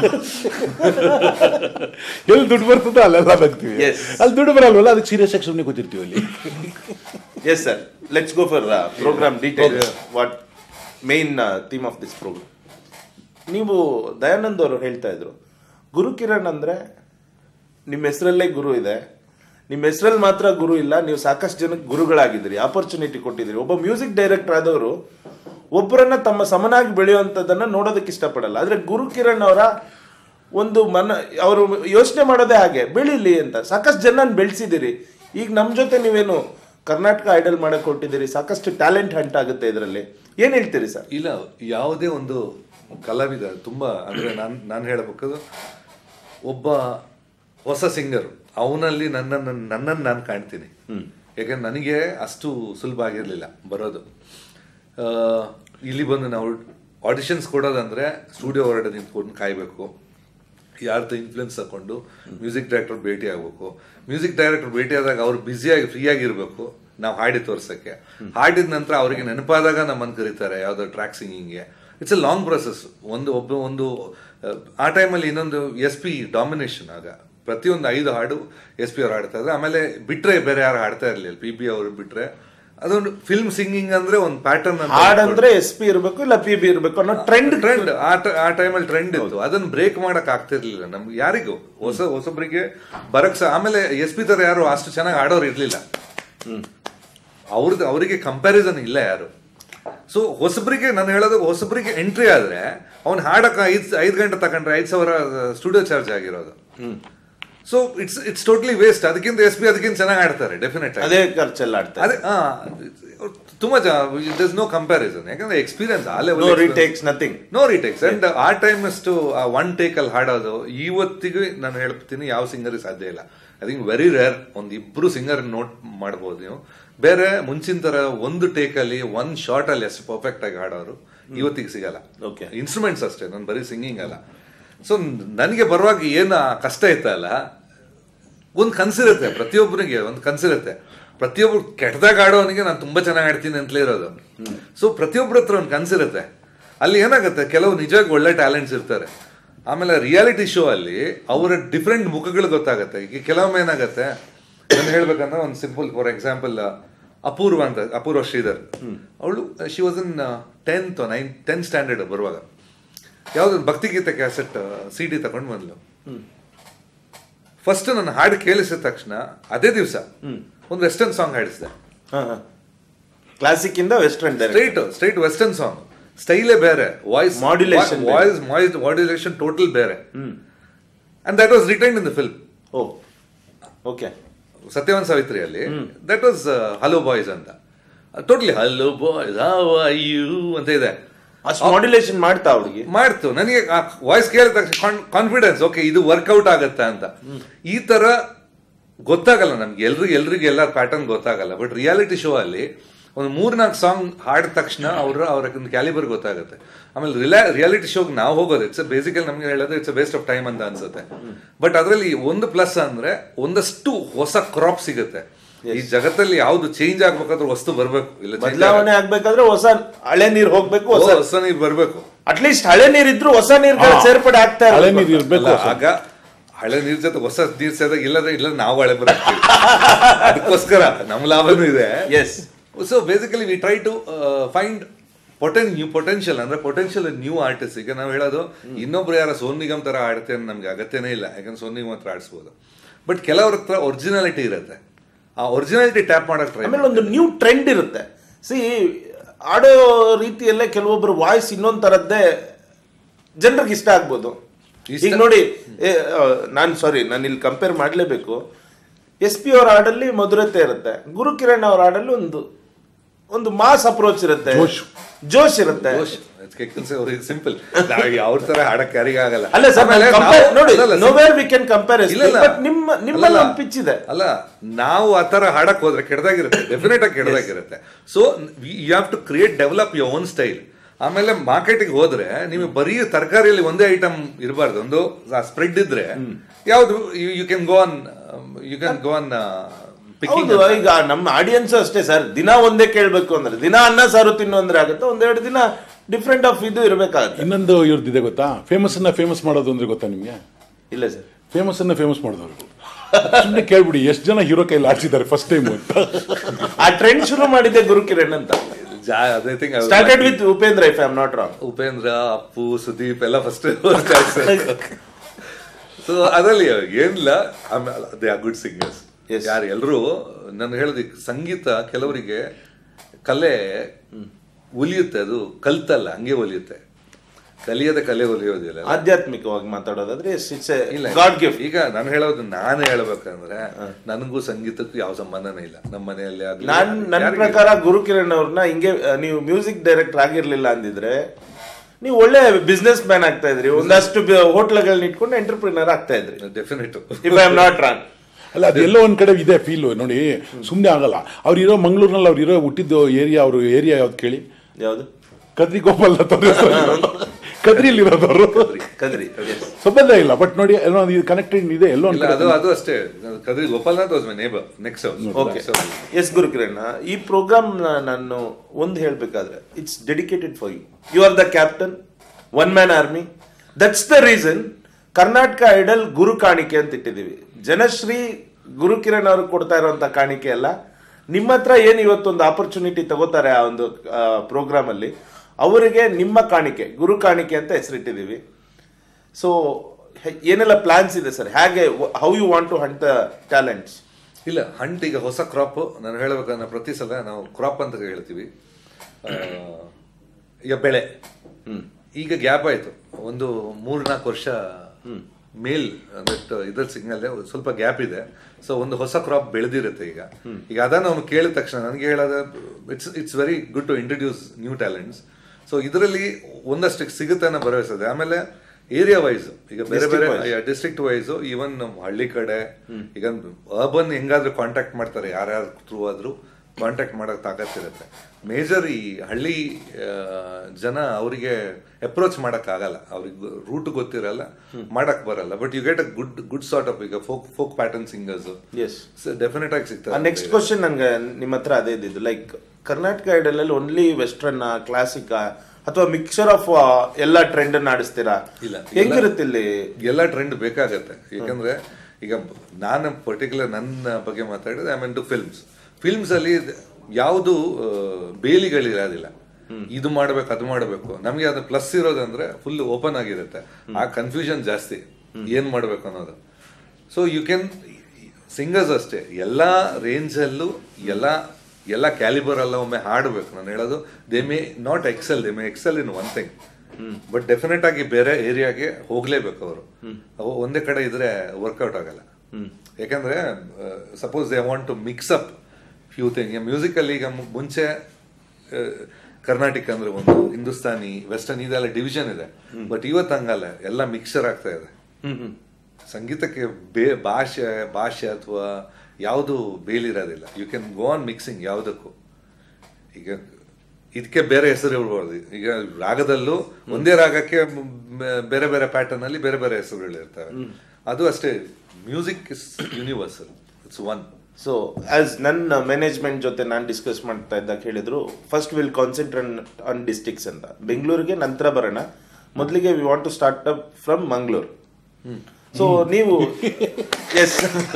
ಎಲ್ಲಿ ದುಡ್ಡು ಬರ್ತದೋ ಅಲ್ಲೆಲ್ಲ ನಗ್ತೀವಿ Yes. ಅಲ್ಲಿ ದುಡ್ಡು ಬರಲ್ವಲ್ಲ ಅದಕ್ಕೆ ಸೀರಿಯಸ್ ಆಗಿ ಸುಮ್ಮನೆ ಕೂತಿರ್ತೀವಿ ಅಲ್ಲಿ yes sir let's go for programme detail what main theme of this programme ನೀವು ದಯಾನಂದ್ ಅವರು ಹೇಳ್ತಾ ಇದ್ರು ಗುರು ಕಿರಣ್ ಅಂದ್ರೆ ನಿಮ್ಮ ಹೆಸರಲ್ಲೇ ಗುರು ಇದೆ ನಿಮ್ಮ ಹೆಸರಲ್ಲಿ ಮಾತ್ರ ಗುರು ಇಲ್ಲ ನೀವು ಸಾಕಷ್ಟು ಜನಕ್ಕೆ ಗುರುಗಳಾಗಿದ್ದೀರಿ ಆಪರ್ಚುನಿಟಿ ಕೊಟ್ಟಿದ್ದೀರಿ ಒಬ್ಬ ಮ್ಯೂಸಿಕ್ ಡೈರೆಕ್ಟರ್ ಆದವರು ಒಬ್ಬರನ್ನ ತಮ್ಮ ಸಮನಾಗಿ ಬೆಳೆಯುವಂಥದ್ದನ್ನ ನೋಡೋದಕ್ಕೆ ಇಷ್ಟಪಡಲ್ಲ ಆದ್ರೆ ಗುರು ಕಿರಣ್ ಅವರ ಒಂದು ಮನ ಅವರು ಯೋಚನೆ ಮಾಡೋದೇ ಹಾಗೆ ಬೆಳೀಲಿ ಅಂತ ಸಾಕಷ್ಟು ಜನ ಬೆಳೆಸಿದ್ದೀರಿ ಈಗ ನಮ್ಮ ಜೊತೆ ನೀವೇನು ಕರ್ನಾಟಕ ಐಡಲ್ ಮಾಡಕ್ ಕೊಟ್ಟಿದ್ದೀರಿ ಸಾಕಷ್ಟು ಟ್ಯಾಲೆಂಟ್ ಹಂಟ್ ಆಗುತ್ತೆ ಇದರಲ್ಲಿ ಏನ್ ಹೇಳ್ತೀರಿ ಸರ್ ಇಲ್ಲ ಯಾವುದೇ ಒಂದು ಕಲಾವಿದ ತುಂಬಾ ಅಂದ್ರೆ ನಾನು ನಾನು ಹೇಳಬೇಕಾದ್ರು ಒಬ್ಬ ಹೊಸ ಸಿಂಗರ್ ಅವನಲ್ಲಿ ನನ್ನನ್ನು ನನ್ನನ್ನು ನಾನು ಕಾಣ್ತೀನಿ ಯಾಕಂದ್ರೆ ನನಗೆ ಅಷ್ಟು ಸುಲಭ ಆಗಿರಲಿಲ್ಲ ಬರೋದು ಆ, ಇಲ್ಲಿ ಬಂದು ನಾವು ಆಡಿಷನ್ಸ್ ಕೊಡೋದಂದ್ರೆ ಸ್ಟುಡಿಯೋ ಹೊರಗಡೆ ನಿಂತ್ಕೊಂಡು ಕಾಯಬೇಕು ಯಾರ್ದು ಇನ್ಫ್ಲುಯೆನ್ಸ್ ತಗೊಂಡು ಮ್ಯೂಸಿಕ್ ಡೈರೆಕ್ಟರ್ ಭೇಟಿ ಆಗ್ಬೇಕು ಮ್ಯೂಸಿಕ್ ಡೈರೆಕ್ಟರ್ ಭೇಟಿ ಆದಾಗ ಅವ್ರು ಬ್ಯುಸಿಯಾಗಿ ಫ್ರೀ ಆಗಿರ್ಬೇಕು ನಾವು ಹಾಡಿ ತೋರ್ಸಕ್ಕೆ ಹಾಡಿದ ನಂತರ ಅವರಿಗೆ ನೆನಪಾದಾಗ ನಮ್ಮನ್ನು ಕರೀತಾರೆ ಯಾವ್ದೋ ಟ್ರ್ಯಾಕ್ ಸಿಂಗಿಂಗ್ಗೆ ಇಟ್ಸ್ ಎ ಲಾಂಗ್ ಪ್ರೊಸೆಸ್ ಒಂದು ಒಬ್ಬ ಒಂದು ಆ, ಆ ಟೈಮಲ್ಲಿ ಇನ್ನೊಂದು ಎಸ್ ಪಿ ಡಾಮಿನೇಷನ್ ಆಗ ಪ್ರತಿಯೊಂದು ಐದು ಹಾಡು ಎಸ್ ಪಿ ಅವ್ರು ಹಾಡ್ತಾ ಇದ್ರೆ ಆಮೇಲೆ ಬಿಟ್ರೆ ಬೇರೆ ಯಾರು ಹಾಡ್ತಾ ಇರಲಿಲ್ಲ ಪಿ ಬಿ ಅವರು ಬಿಟ್ರೆ ಅದೊಂದು ಫಿಲ್ಮ್ ಸಿಂಗಿಂಗ್ ಅಂದ್ರೆ ಒಂದು ಪ್ಯಾಟರ್ನ್ ಹಾಡಂದ್ರೆ ಎಸ್ ಪಿ ಇರಬೇಕು ಇಲ್ಲ ಪಿ ಬಿ ಇರಬೇಕು ಅನ್ನೋ ಟ್ರೆಂಡ್ ಟ್ರೆಂಡ್ ಆ ಟ- ಆ ಟೈಮಲ್ಲಿ ಟ್ರೆಂಡ್ ಇತ್ತು ಅದನ್ನ ಬ್ರೇಕ್ ಮಾಡಕ್ ಆಗ್ತಿರ್ಲಿಲ್ಲ ನಮ್ಗೆ ಯಾರಿಗೂ ಹೊಸ ಹೊಸಬ್ರಿಗೆ ಬರಕ್ ಸ ಆಮೇಲೆ ಎಸ್ ಪಿ ತರ ಯಾರು ಅಷ್ಟು ಚೆನ್ನಾಗಿ ಆಡೋರು ಇರ್ಲಿಲ್ಲ ಅವ್ರದ್ದು ಅವರಿಗೆ ಕಂಪ್ಯಾರಿಸನ್ ಇಲ್ಲ ಯಾರು ಸೊ ಹೊಸಬ್ರಿಗೆ ನಾನು ಹೇಳೋದು ಹೊಸಬ್ರಿಗೆ ಎಂಟ್ರಿ ಆದ್ರೆ ಅವ್ನು ಹಾಡಕ್ ಐದ್ ಐದ್ ಗಂಟೆ ತಗೊಂಡ್ರೆ ಐದ್ ಸಾವಿರ ಸ್ಟುಡಿಯೋ ಚಾರ್ಜ್ ಆಗಿರೋದು so it's it's totally waste ಅದಕ್ಕಿಂತ ಎಸ್ ಪಿ ಅದಕ್ಕಿಂತ ಚೆನ್ನಾಗಿ ಆಡ್ತಾರೆ ಡೆಫಿನೆಟ್ ಅದೇ ಖರ್ಚೆಲ್ಲ ಆಡ್ತಾರೆ ಅದೇ ಆ, ತುಂಬಾ ದಸ್ ನೋ ಕಂಪ್ಯಾರಿಸನ್ ಯಾಕಂದ್ರೆ ಎಕ್ಸ್ಪೀರಿಯನ್ಸ್ ಆ no level retakes nothing no retakes and ಆ ಟೈಮ್ ಅಷ್ಟು ಆ ಒನ್ ಟೇಕ್ ಅಲ್ಲಿ ಹಾಡೋದು ಇವತ್ತಿಗೂ ನಾನು ಹೇಳ್ತೀನಿ ಯಾವ ಸಿಂಗರ್ ಸಾಧ್ಯ ಇಲ್ಲ ಐ ಥಿಂಕ್ ವೆರಿ ರೇರ್ ಒಂದ್ ಇಬ್ರು ಸಿಂಗರ್ ನೋಟ್ ಮಾಡ್ಬೋದು ನೀವು ಬೇರೆ ಮುಂಚಿನ ತರ ಒಂದು ಟೇಕ್ ಅಲ್ಲಿ ಒಂದ್ ಶಾರ್ಟ್ ಅಲ್ಲಿ ಎಷ್ಟು ಪರ್ಫೆಕ್ಟ್ ಆಗಿ ಹಾಡೋರು ಇವತ್ತಿಗೆ ಸಿಗಲ್ಲ Okay. ಇನ್ಸ್ಟ್ರೂಮೆಂಟ್ಸ್ ಅಷ್ಟೇ ನಾನು ಬರೀ ಸಿಂಗಿಂಗ್ ಅಲ್ಲ ಸೊ ನನಗೆ ಬರುವಾಗ ಏನು ಆ ಕಷ್ಟ ಇತ್ತಲ್ಲ ಒಂದು ಕನ್ಸಿರುತ್ತೆ ಪ್ರತಿಯೊಬ್ಬನಿಗೆ ಒಂದು ಕನ್ಸಿರುತ್ತೆ ಪ್ರತಿಯೊಬ್ರು ಕೆಟ್ಟದಾಗ ಆಡೋನಿಗೆ ನಾನು ತುಂಬಾ ಚೆನ್ನಾಗಿ ಆಡ್ತೀನಿ ಅಂತಲೇ ಇರೋದು ಸೊ ಪ್ರತಿಯೊಬ್ಬರ ಹತ್ರ ಒಂದು ಕನ್ಸಿರುತ್ತೆ ಅಲ್ಲಿ ಏನಾಗುತ್ತೆ ಕೆಲವು ನಿಜವಾಗಿ ಒಳ್ಳೆ ಟ್ಯಾಲೆಂಟ್ಸ್ ಇರ್ತಾರೆ ಆಮೇಲೆ ರಿಯಾಲಿಟಿ ಶೋ ಅಲ್ಲಿ ಅವರ ಡಿಫ್ರೆಂಟ್ ಮುಖಗಳು ಗೊತ್ತಾಗುತ್ತೆ ಈಗ ಕೆಲವೊಮ್ಮೆ ಏನಾಗುತ್ತೆ ನಾನು ಹೇಳ್ಬೇಕಂದ್ರೆ ಒಂದು ಸಿಂಪಲ್ ಫಾರ್ ಎಕ್ಸಾಂಪಲ್ ಅಪೂರ್ವ ಅಂತ ಅಪೂರ್ವ ಶ್ರೀಧರ್ ಅವಳು she was in tenth nine tenth standard ಬರುವಾಗ ಯಾವ್ದು ಭಕ್ತಿಗೀತೆ ಕ್ಯಾಸೆಟ್ ಸಿ ಡಿ ತಗೊಂಡು ಬಂದ್ಲು ಫಸ್ಟ್ ನನ್ನ ಹಾಡು ಕೇಳಿಸಿದ ತಕ್ಷಣ ಅದೇ ದಿವಸ ಒಂದು ವೆಸ್ಟರ್ನ್ ಸಾಂಗ್ ಹಾಡಿಸಿದೆ ಕ್ಲಾಸಿಕ್ ಇಂದ western direct straight straight western song ಸ್ಟೈಲೇ ಬೇರೆ ವಾಯ್ಸ್ Modulation ಬೇರೆ. ವಾಯ್ಸ್ ವಾಯ್ಸ್ ಮಾಡ್ಯುಲೇಷನ್ ಟೋಟಲ್ ಬೇರೆ and that was retain in the film oh okay Satyavan ಸಾವಿತ್ರಿಯಲ್ಲಿ ದಟ್ ವಾಸ್ ಹಲೋ ಬಾಯ್ಸ್ ಅಂತ totally hello boys how you ಅಂತ ಇದೆ ಅಷ್ಟು ಮಾಡ್ಯುಲೇಷನ್ ಮಾಡ್ತಾ ಅವ್ರಿಗೆ ಮಾಡ್ತು ನನಗೆ ವಾಯ್ಸ್ ಕೇಳಿದ ತಕ್ಷಣ ಕಾನ್ಫಿಡೆನ್ಸ್ ಓಕೆ ಇದು ವರ್ಕೌಟ್ ಆಗತ್ತ ಅಂತ ಈ ತರ ಗೊತ್ತಾಗಲ್ಲ ನಮ್ಗೆ ಎಲ್ರಿಗೂ ಎಲ್ರಿಗೂ ಎಲ್ಲ ಪ್ಯಾಟರ್ನ್ ಗೊತ್ತಾಗಲ್ಲ ಬಟ್ ರಿಯಾಲಿಟಿ ಶೋ ಅಲ್ಲಿ ಒಂದು ಮೂರ್ನಾಲ್ಕು ಸಾಂಗ್ ಹಾಡಿದ ತಕ್ಷಣ ಅವ್ರ ಅವ್ರ ಕ್ಯಾಲಿಬರ್ ಗೊತ್ತಾಗುತ್ತೆ ಆಮೇಲೆ ರಿಲಾ ರಿಯಾಲಿಟಿ ಶೋಗೆ ನಾವು ಹೋಗೋದು ಇಟ್ಸ್ ಬೇಸಿಕಲ್ ನಮ್ಗೆ ಹೇಳೋದು ಇಟ್ಸ್ ವೇಸ್ಟ್ ಆಫ್ ಟೈಮ್ ಅಂತ ಅನ್ಸುತ್ತೆ ಬಟ್ ಅದರಲ್ಲಿ ಒಂದು ಪ್ಲಸ್ ಅಂದ್ರೆ ಒಂದಷ್ಟು ಹೊಸ ಕ್ರಾಪ್ ಸಿಗುತ್ತೆ ಈ ಜಗತ್ತಲ್ಲಿ ಯಾವ್ದು ಚೇಂಜ್ ಆಗ್ಬೇಕಾದ್ರೂ ವಸ್ತು ಬರ್ಬೇಕು ಇಲ್ಲ change ಬದಲಾವಣೆ ಆಗ್ಬೇಕಾದ್ರೆ ಹೊಸ ಹಳೆ ನೀರ್ ಹೋಗ್ಬೇಕು ಆಗಲ್ಲ. ಹೊಸ ಹೊಸ ನೀರು ಬರ್ಬೇಕು ಅಟ್ಲೀಸ್ಟ್ ಹಳೆ ನೀರ್ ಇದ್ರು ಹೊಸ ನೀರ್ಗಳ ಸೇರ್ಪಡೆ ಆಗ್ತಾ ಹಳೆ ಇರ್ಬೇಕು. ನೀರು ಇರ್ಬೇಕು ಅಲ್ಲ, ಆಗ ಹಳೆ ನೀರ್ ಜೊತೆ ಹೊಸ ನೀರ್ ಸೇರಿದಾಗ ಇಲ್ಲದ್ರೆ ಇಲ್ಲ ನಾವು ಹಳೆ ಬರಾಕ್ತೀವಿ ಅದಕ್ಕೋಸ್ಕರ ನಮ್ಮ ಲಾಭನೂ ಇದೆ Yes. So basically we try to find poten new potential ಅಂದ್ರೆ ಪೊಟೆನ್ಷಿಯಲ್ ನ್ಯೂ ಆರ್ಟಿಸ್ಟ್ ಈಗ ನಾವು ಹೇಳೋದು ಇನ್ನೊಬ್ರು ಯಾರ ಸೋನ್ ನಿಗಮ್ ತರ ಆಡ್ತೆ ಅಂತ ನಮ್ಗೆ ಅಗತ್ಯನೇ ಇಲ್ಲ ಯಾಕಂದ್ರೆ ಸೋನ್ ನಿಗಮ್ ಹತ್ರ ಆಡಿಸ್ಬೋದು ಬಟ್ ಕೆಲವ್ರ ಹತ್ರ ಒರಿಜಿನಾಲಿಟಿ ಇರುತ್ತೆ ಆ ಒರಿಜಿನಾಲಿಟಿ ಟ್ಯಾಪ್ ಮಾಡಕ್ ಟ್ರೈ ಆಮೇಲೆ ಒಂದು ನ್ಯೂ ಟ್ರೆಂಡ್ ಇರುತ್ತೆ ಸಿ ಆಡೋ ರೀತಿಯಲ್ಲೇ ಕೆಲವೊಬ್ರು ವಾಯ್ಸ್ ಇನ್ನೊಂದ್ ತರದ್ದೇ ಜನರಿಗೆ ಇಷ್ಟ ಆಗ್ಬೋದು ಇಷ್ಟ- ಈಗ ನೋಡಿ ನಾನು ಸಾರಿ ನಾನು ಇಲ್ಲಿ ಕಂಪೇರ್ ಮಾಡಲೇಬೇಕು ಎಸ್ ಪಿ ಅವ್ರ ಹಾಡಲ್ಲಿ ಮಧುರತೆ ಇರುತ್ತೆ ಗುರು ಕಿರಣ್ ಅವ್ರ ಹಾಡಲ್ಲಿ ಒಂದು ಒಂದು ಮಾಸ್ ಅಪ್ರೋಚ್ ಇರುತ್ತೆ ಜೋಶ್. ಜೋಶ್ ಇರುತ್ತೆ ಅವ್ರಿಗೆ ಸಿಂಪಲ್ ಯಾವ ತರ ಹಾಡಕ್ ಯಾರಿಗ ಆಗಲ್ಲ ಅಲ್ಲ ಸರ್ ಆಮೇಲೆ ಕಂಪೇರ್ ನಾವು- ನೋಡಿ ಅಲ್ಲಲ್ಲ, ನೋವೇರ್ ವಿ ಕ್ಯಾನ್ ಕಂಪೇರ್ ಇಲ್ಲ, ಇಲ್ಲ. ಬಟ್ ನಿಮ್ಮ ನಿಮ್ಮಲ್ಲಿ ಅಲ್ಲಲ್ಲ. ಒಂದು ಪಿಚ್ ಇದೆ ಅಲ್ಲ ನಾವು ಆ ತರ ಹಾಡಕ್ ಹೋದ್ರೆ ಕೆಡದಾಗಿರುತ್ತೆ ಡೆಫಿನೆಟ್ ಆಗಿ ಕೆಡದಾಗಿರುತ್ತೆ so you have to create develop your own style ಆಮೇಲೆ ಮಾರ್ಕೆಟಿಗೆ ಹೋದ್ರೆ ನಿಮಗೆ ಬರೀ ತರಕಾರಿಯಲ್ಲಿ ಒಂದೇ ಐಟಮ್ ಇರಬಾರ್ದು ಒಂದು ಸ್ಪ್ರೆಡ್ ಇದ್ರೆ ಯಾವ್ದು you can go on you can go on picking ಹೌದು ಈಗ ನಮ್ಮ ಆಡಿಯನ್ಸ್ ಅಷ್ಟೇ ಸರ್ ದಿನ ಒಂದೇ ಕೇಳ್ಬೇಕು ಅಂದ್ರೆ ದಿನ ಅನ್ನ ಸಾರು ತಿನ್ನು ಅಂದ್ರೆ ಆಗುತ್ತೆ ಒಂದೆರಡು ದಿನ ಡಿಫ್ರೆಂಟ್ ಆಫ್ ಇದು ಇರಬೇಕಾಗುತ್ತೆ ಇನ್ನೊಂದು ಇವ್ರದ್ದಿದೆ ಗೊತ್ತಾ ಫೇಮಸ್ ಅನ್ನ ಫೇಮಸ್ ಮಾಡೋದು ಅಂದ್ರೆ ಗೊತ್ತಾ ನಿಮ್ಗೆ ಇಲ್ಲ ಸರ್ ಫೇಮಸ್ ಅನ್ನ ಫೇಮಸ್ ಮಾಡಿದವರು ಸುಮ್ಮನೆ ಕೇಳ್ಬಿಡಿ ಎಷ್ಟು ಜನ ಹೀರೋ ಕೈಲಿ ಆಡ್ಸಿದ್ದಾರೆ ಫಸ್ಟ್ ಟೈಮ್ ಅಂತ ಆ ಟ್ರೆಂಡ್ ಶುರು ಮಾಡಿದ್ದೆ ಗುರು ಕಿರಣ್ ಅಂತ ಅದೇ thing started with Upendra if I am not wrong Upendra Appu Sudeep ಎಲ್ಲ ಫಸ್ಟ್ ಸೊ ಅದರಲ್ಲಿ ಏನಿಲ್ಲ ಆಮೇಲೆ they are good singers Yes. ಯಾರು ಎಲ್ಲರೂ ನಾನು ಹೇಳೋದು ಸಂಗೀತ ಕೆಲವರಿಗೆ ಕಲೆ ಒಲಿಯುತ್ತೆ ಅದು ಕಲ್ತಲ್ಲ ಹಂಗೆ ಒಲಿಯುತ್ತೆ ಕಲಿಯದ ಕಲೆ ಒಲಿಯೋದಿಲ್ಲ ಆಧ್ಯಾತ್ಮಿಕವಾಗಿ ಮಾತಾಡೋದಾದ್ರೆ ಇಟ್ಸ್ ಇಲ್ಲ ಗಾಡ್ ಗಿಫ್ಟ್ ಈಗ ನಾನು ಹೇಳೋದು ನಾನು ಹೇಳ್ಬೇಕಂದ್ರೆ ನನಗೂ ಸಂಗೀತಕ್ಕೂ ಯಾವ ಸಂಬಂಧನೇ ಇಲ್ಲ ನಮ್ಮ ಮನೆಯಲ್ಲಿ ಆಗ್ಲಿ ನಾನ್ ನನ್ನ ಯಾರಿಗೂ ಪ್ರಕಾರ ಗುರು ಕಿರಣ್ ಅವ್ರನ್ನ ಹಿಂಗೆ ಆ, ನೀವು ಮ್ಯೂಸಿಕ್ ಡೈರೆಕ್ಟರ್ ಆಗಿರ್ಲಿಲ್ಲ ಅಂದಿದ್ರೆ ನೀವು ಒಳ್ಳೆ ಬಿಸ್ನೆಸ್ ಮ್ಯಾನ್ ಆಗ್ತಾ ಇದ್ರಿ ಒಂದಷ್ಟು ಹೋಟ್ಲ್ಗಳನ್ನ ಇಟ್ಕೊಂಡು ಎಂಟರ್ಪ್ರಿನರ್ ಆಗ್ತಾ ಇದ್ರಿ definite if I am not wrong ಅಲ್ಲ ಅದು ಎಲ್ಲೋ ಒಂದ್ ಕಡೆ ಇದೆ ಫೀಲ್ ನೋಡಿ ಸುಮ್ಮನೆ ಆಗಲ್ಲ ಅವ್ರು ಇರೋ ಮಂಗಳೂರಿನಲ್ಲಿ ಅವ್ರು ಇರೋ ಹುಟ್ಟಿದ್ದು ಏರಿಯಾ ಅವ್ರ ಏರಿಯಾ ಯಾವ್ದು ಕೇಳಿ ಯಾವುದು ಕದ್ರಿ ಗೋಪಾಲ್ ಕದ್ರಿಲಿ ಇರೋದವರು ಕದ್ರಿ yes. ಸಂಬಂಧ ಇಲ್ಲ ಬಟ್ ನೋಡಿ ಏನೋ ಕನೆಕ್ಟೆಡ್ ಇದೆ ಎಲ್ಲೋ ಒಂದ್ ಇಲ್ಲ ಕಡೆ ಅದು ಅದು ಅಷ್ಟೇ Kadri Gopalnath was my neighbour next okay yes Gurukiran ಈ ಪ್ರೋಗ್ರಾಮ್ ನಾನು ಒಂದು ಹೇಳ್ಬೇಕಾದ್ರೆ it's dedicated for you you are the captain one man army that's the reason Karnataka idol Guru Kanike ಅಂತ ಇಟ್ಟಿದ್ದೀವಿ ಜನಶ್ರೀ ಗುರು ಕಿರಣ್ ಅವರು ಕೊಡ್ತಾ ಇರುವಂತ ಕಾಣಿಕೆ ಅಲ್ಲ ನಿಮ್ಮ ಹತ್ರ ಏನು ಇವತ್ತೊಂದು ಆಪರ್ಚುನಿಟಿ ತಗೋತಾರೆ ಆ ಒಂದು ಪ್ರೋಗ್ರಾಮ್ ಅಲ್ಲಿ ಅವರಿಗೆ ನಿಮ್ಮ ಕಾಣಿಕೆ ಗುರು ಕಾಣಿಕೆ ಅಂತ ಹೆಸರಿಟ್ಟಿದ್ದೀವಿ ಸೊ ಏನೆಲ್ಲ ಪ್ಲಾನ್ಸ್ ಇದೆ ಸರ್ ಹೇಗೆ how you want to hunt the talents ಇಲ್ಲ ಹಂಟ್ ಈಗ ಹೊಸ ಕ್ರಾಪ್ ನಾನು ಹೇಳ್ಬೇಕಂದ್ರೆ ಪ್ರತಿ ಸಲ ನಾವು ಕ್ರಾಪ್ ಅಂತ ಹೇಳ್ತೀವಿ ಆ, ಈಗ ಬೆಳೆ ಈಗ ಗ್ಯಾಪ್ ಆಯ್ತು ಒಂದು ಮೂರ್ನಾಲ್ಕು ವರ್ಷ ಮೇಲ್ ದಟ್ ಇದ್ರ ಸಿಗ್ನಲ್ ಸ್ವಲ್ಪ ಗ್ಯಾಪ್ ಇದೆ ಸೊ ಒಂದು ಹೊಸ ಕ್ರಾಪ್ ಬೆಳೆದಿರುತ್ತೆ ಈಗ ಈಗ ಅದನ್ನ ಅವನು ಕೇಳಿದ ತಕ್ಷಣ ನನಗೆ ಹೇಳೋದ it's it's very good to introduce new talents so ಇದರಲ್ಲಿ ಒಂದಷ್ಟು ಸಿಗುತ್ತೆ ಅನ್ನೋ ಭರವಸೆ ಇದೆ ಆಮೇಲೆ ಏರಿಯಾ ವೈಸ್ ಈಗ ಬೇರೆ ಬೇರೆ ಡಿಸ್ಟ್ರಿಕ್ಟ್ ವೈಸ್ ಈವನ್ ಹಳ್ಳಿ ಕಡೆ ಈಗ ಅರ್ಬನ್ ಹೆಂಗಾದ್ರೂ ಕಾಂಟ್ಯಾಕ್ಟ್ ಮಾಡ್ತಾರೆ ಯಾರ್ಯಾರು ಥ್ರೂ ಆದ್ರೂ ಕಾಂಟ್ಯಾಕ್ಟ್ ಮಾಡಕ್ ತಾಕತ್ತಿರುತ್ತೆ ಮೇಜರ್ ಈ ಹಳ್ಳಿ ಆ, ಜನ ಅವರಿಗೆ ಅಪ್ರೋಚ್ ಮಾಡಕ್ ಆಗಲ್ಲ ಅವ್ರಿಗೆ ರೂಟ್ ಗೊತ್ತಿರಲ್ಲ ಮಾಡಕ್ ಬರಲ್ಲ but you get a good good sort of ಈಗ folk folk pattern singers yes definite ಆಗಿ ಸಿಗ್ತದೆ ನೆಕ್ಸ್ಟ್ ಕ್ವಶನ್ ನನ್ಗೆ ನಿಮ್ಮ ಹತ್ರ ಅದೇ ಇದ್ದಿದ್ದು ಲೈಕ್ ಕರ್ನಾಟಕ ಐಡಲ್ ಅಲ್ಲಿ ಓನ್ಲಿ ವೆಸ್ಟರ್ನ್ ಕ್ಲಾಸಿಕ್ ಅಥವಾ ಮಿಕ್ಸರ್ ಆಫ್ ಎಲ್ಲ ಟ್ರೆಂಡ್ ಅನ್ನ ಆಡಿಸ್ತೀರಾ ಇಲ್ಲ. ಹೆಂಗಿರುತ್ತೆ ಇಲ್ಲಿ ಎಲ್ಲ ಟ್ರೆಂಡ್ ಬೇಕಾಗತ್ತೆ ಯಾಕಂದ್ರೆ ಈಗ ನಾನು ಪರ್ಟಿಕ್ಯುಲರ್ ನನ್ನ ಬಗ್ಗೆ ಮಾತಾಡಿದ್ರೆ I mean two films films ಅಲ್ಲಿ ಯಾವುದು ಬೇಲಿಗಳಿರೋದಿಲ್ಲ ಇದು ಮಾಡ್ಬೇಕು ಅದು ಮಾಡಬೇಕು ನಮಗೆ ಅದು ಪ್ಲಸ್ ಇರೋದಂದ್ರೆ ಫುಲ್ ಓಪನ್ ಆಗಿರುತ್ತೆ ಆ ಕನ್ಫ್ಯೂಷನ್ ಜಾಸ್ತಿ ಏನ್ ಮಾಡ್ಬೇಕು ಅನ್ನೋದು ಸೊ ಯು ಕ್ಯಾನ್ ಸಿಂಗರ್ಸ್ ಅಷ್ಟೇ ಎಲ್ಲಾ ರೇಂಜ್ ಅಲ್ಲೂ ಎಲ್ಲ ಎಲ್ಲ ಕ್ಯಾಲಿಬರ್ ಎಲ್ಲ ಒಮ್ಮೆ ಹಾಡಬೇಕು ನಾನು ಹೇಳೋದು they may not excel they may excel in one thing but definite ಆಗಿ ಬೇರೆ ಏರಿಯಾಗೆ ಹೋಗ್ಲೇಬೇಕು ಅವರು ಅವು ಒಂದೇ ಕಡೆ ಇದ್ರೆ ವರ್ಕೌಟ್ ಆಗಲ್ಲ ಯಾಕಂದ್ರೆ suppose they want to mix up few thing music ಅಲ್ಲಿ ಈಗ ಮು- ಮುಂಚೆ ಆ, ಕರ್ನಾಟಕ ಅಂದ್ರೆ ಒಂದು ಹಿಂದೂಸ್ತಾನಿ ವೆಸ್ಟರ್ನ್ ಇದೆಲ್ಲ ಡಿವಿಷನ್ ಇದೆ ಬಟ್ ಇವತ್ತು ಹಂಗಲ್ಲ ಎಲ್ಲ ಮಿಕ್ಸರ್ ಆಗ್ತಾ ಇದೆ ಸಂಗೀತಕ್ಕೆ ಬೇ ಭಾಷೆ ಭಾಷೆ ಅಥವಾ ಯಾವುದು ಬೇಲಿರೋದಿಲ್ಲ you can go on mixing ಯಾವುದಕ್ಕೂ ಈಗ ಇದಕ್ಕೆ ಬೇರೆ ಹೆಸರು ಹೇಳ್ಬಾರ್ದು ಈಗ ರಾಗದಲ್ಲೂ ಒಂದೇ ರಾಗಕ್ಕೆ ಮ್- ಬೇರೆ ಬೇರೆ ಪ್ಯಾಟರ್ನ್ ಅಲ್ಲಿ ಬೇರೆ ಬೇರೆ ಹೆಸರುಗಳು ಇರ್ತವೆ ಅದು ಅಷ್ಟೇ music is universal it's one so as ನನ್ನ ಮ್ಯಾನೇಜ್ಮೆಂಟ್ ಜೊತೆ ನಾನು ಡಿಸ್ಕಸ್ ಮಾಡ್ತಾ ಇದ್ದಾಗ ಹೇಳಿದ್ರು first will concentrate on districts ಅಂತ ಬೆಂಗಳೂರಿಗೆ ನಂತರ ಬರೋಣ ಮೊದಲಿಗೆ we want to start up from Mangaluru so ನೀವು ಎಸ್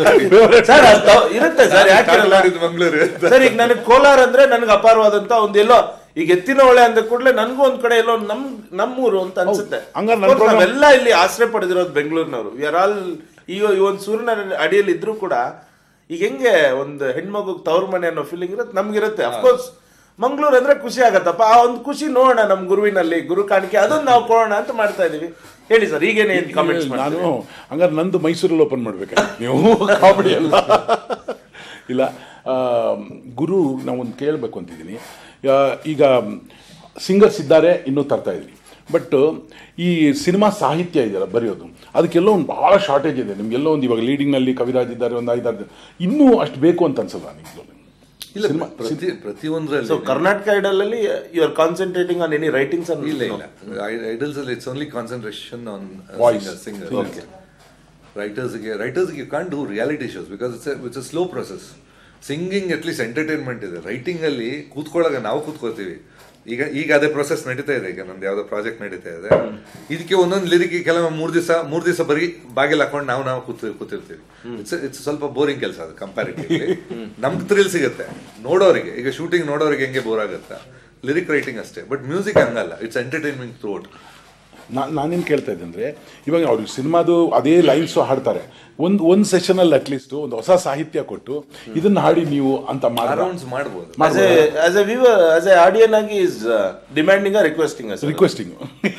ಸರ್ ಇರುತ್ತೆ ಸರ್ ಯಾಕಿರಲ್ಲ ಮಂಗಳೂರು ಸರ್ ಈಗ ನನಗೆ ಕೋಲಾರ ಅಂದ್ರೆ ನನಗೆ ಅಪಾರವಾದಂತ ಒಂದ್ ಎಲ್ಲೋ ಈಗ ಎತ್ತಿನ ಹೊಳೆ ಅಂದ ಕೂಡಲೇ ನನಗೂ ಒಂದ್ ಕಡೆ ಎಲ್ಲೋ ನಮ್ ನಮ್ಮೂರು ಅಂತ ಅನ್ಸುತ್ತೆ ಹಂಗಾರೆ Of ನನ್ course, program- ನಾವೆಲ್ಲ ಇಲ್ಲಿ ಆಶ್ರಯ ಪಡೆದಿರೋದು ಬೆಂಗಳೂರಿನವರು ವಿ ಆರ್ ಆಲ್ ಈಗ ಈ ಒಂದು ಸೂರ್ಯನ ಅಡಿಯಲ್ಲಿ ಇದ್ರೂ ಕೂಡ ಈಗ ಹೆಂಗೆ ಒಂದು ಹೆಣ್ಮಗು ತವ್ರ ಮನೆ ಅನ್ನೋ ಫೀಲಿಂಗ್ ಇರುತ್ತೆ ನಮ್ಗಿರುತ್ತೆ ಅಫ್ಕೋರ್ಸ್ ಮಂಗಳೂರು ಅಂದ್ರೆ ಖುಷಿ ಆಗತ್ತಪ್ಪ ಆ ಒಂದು ಖುಷಿ ನೋಡೋಣ ನಮ್ ಗುರುವಿನಲ್ಲಿ ಗುರು ಕಾಣಿಕೆ ಅದನ್ನ ನಾವು ಕೊಡೋಣ ಅಂತ ಮಾಡ್ತಾ ಇದೀವಿ ಹೇಳಿ ಸರ್ ಈಗೇನೆ ಕಮೆಂಟ್ಸ್ ನಾನು ಹಂಗಾರೆ ನಂದು ಮೈಸೂರಲ್ಲಿ ಓಪನ್ ಮಾಡ್ಬೇಕಾಗಿತ್ತು ನೀವು ಕಾಮಿಡಿ ಎಲ್ಲ ಇಲ್ಲ ಆ, ಗುರು ನಾವೊಂದು ಕೇಳಬೇಕು ಅಂತಿದ್ದೀನಿ ಆ, ಈಗ ಸಿಂಗರ್ಸ್ ಇದ್ದಾರೆ ಇನ್ನೂ ತರ್ತಾ ಇದ್ವಿ ಬಟ್ ಈ ಸಿನಿಮಾ ಸಾಹಿತ್ಯ ಇದೆಯಲ್ಲ ಬರೆಯೋದು ಅದಕ್ಕೆಲ್ಲೋ ಒಂದು ಬಹಳ ಶಾರ್ಟೇಜ್ ಇದೆ ನಿಮ್ಗೆಲ್ಲೋ ಒಂದು ಇವಾಗ ಲೀಡಿಂಗ್ನಲ್ಲಿ ಕವಿರಾಜ್ ಇದ್ದಾರೆ ಒಂದು ಐದಾರು ಜನ. ಇನ್ನೂ ಅಷ್ಟು ಬೇಕು ಅಂತ ಅನ್ಸಲ್ಲ ನಿಮ್ಗೆ ಇಲ್ಲ ಪ್ರತಿ ಪ್ರತಿಯೊಂದ್ರಲ್ಲಿ ಸೊ ಕರ್ನಾಟಕ ಐಡಲ್ ಅಲ್ಲಿ you are concentrating on any writings ಇಲ್ಲ ಇಲ್ಲ ಐಡಲ್ಸ್ ಅಲ್ಲಿ it's only concentration on Voice. Singer ರೈಟರ್ಸ್ಗೆ ರೈಟರ್ಸ್ಗೆ you can do reality shows because it's it's a slow process singing at least entertainment ಇದೆ ರೈಟಿಂಗ್ ಅಲ್ಲಿ ಕೂತ್ಕೊಳ್ಳಾಗ ನಾವು ಕೂತ್ಕೋತೀವಿ ಈಗ ಈಗ ಅದೇ ಪ್ರೊಸೆಸ್ ನಡೀತಾ ಇದೆ ಈಗ ನಂದು ಯಾವ್ದೋ ಪ್ರಾಜೆಕ್ಟ್ ನಡೀತಾ ಇದೆ ಇದಕ್ಕೆ ಒಂದೊಂದು ಲಿರಿಕ್ ಕೆಲವೊಮ್ಮೆ ಮೂರ್ ದಿವಸ ಮೂರ್ ದಿವಸ ಬರೀ ಬಾಗಿಲು ಹಾಕೊಂಡು ನಾವು ನಾವು ಕೂತ್ ಕೂತಿರ್ತೀವಿ ಇಟ್ಸ್ ಇಟ್ಸ್ ಸ್ವಲ್ಪ ಬೋರಿಂಗ್ ಕೆಲಸ ಅದು ಕಂಪ್ಯಾರಿಟಿವ್ಲಿ ನಮ್ಗೆ ಥ್ರಿಲ್ ಸಿಗುತ್ತೆ ನೋಡೋರಿಗೆ ಈಗ ಶೂಟಿಂಗ್ ನೋಡೋರಿಗೆ ಹೆಂಗೆ ಬೋರ್ ಆಗುತ್ತಾ ಲಿರಿಕ್ ರೈಟಿಂಗ್ ಅಷ್ಟೇ ಬಟ್ ಮ್ಯೂಸಿಕ್ ಹಂಗಲ್ಲ ಇಟ್ಸ್ ಎಂಟರ್ಟೈನ್ಮೆಂಟ್ ಥ್ರೂ ಔಟ್ ನಾ ನಾನೇನು ಕೇಳ್ತಾ ಇದ್ದೆ ಅಂದರೆ ಇವಾಗ ಅವ್ರಿಗೆ ಸಿನಿಮಾದು ಅದೇ ಲೈನ್ಸು ಹಾಡ್ತಾರೆ ಒಂದು ಒಂದು ಸೆಷನಲ್ಲಿ ಅಟ್ಲೀಸ್ಟ್ ಒಂದು ಹೊಸ ಸಾಹಿತ್ಯ ಕೊಟ್ಟು ಇದನ್ನ ಹಾಡಿ ನೀವು ಅಂತ ಮಾಡಿದ್ರೆ ಅರೌಂಡ್ಸ್ ಮಾಡ್ಬೋದು as a as a viewer as a audience ಆಗಿ ಇಸ್ ಡಿಮ್ಯಾಂಡಿಂಗ್ ರಿಕ್ವೆಸ್ಟಿಂಗ್ ರಿಕ್ವೆಸ್ಟಿಂಗ್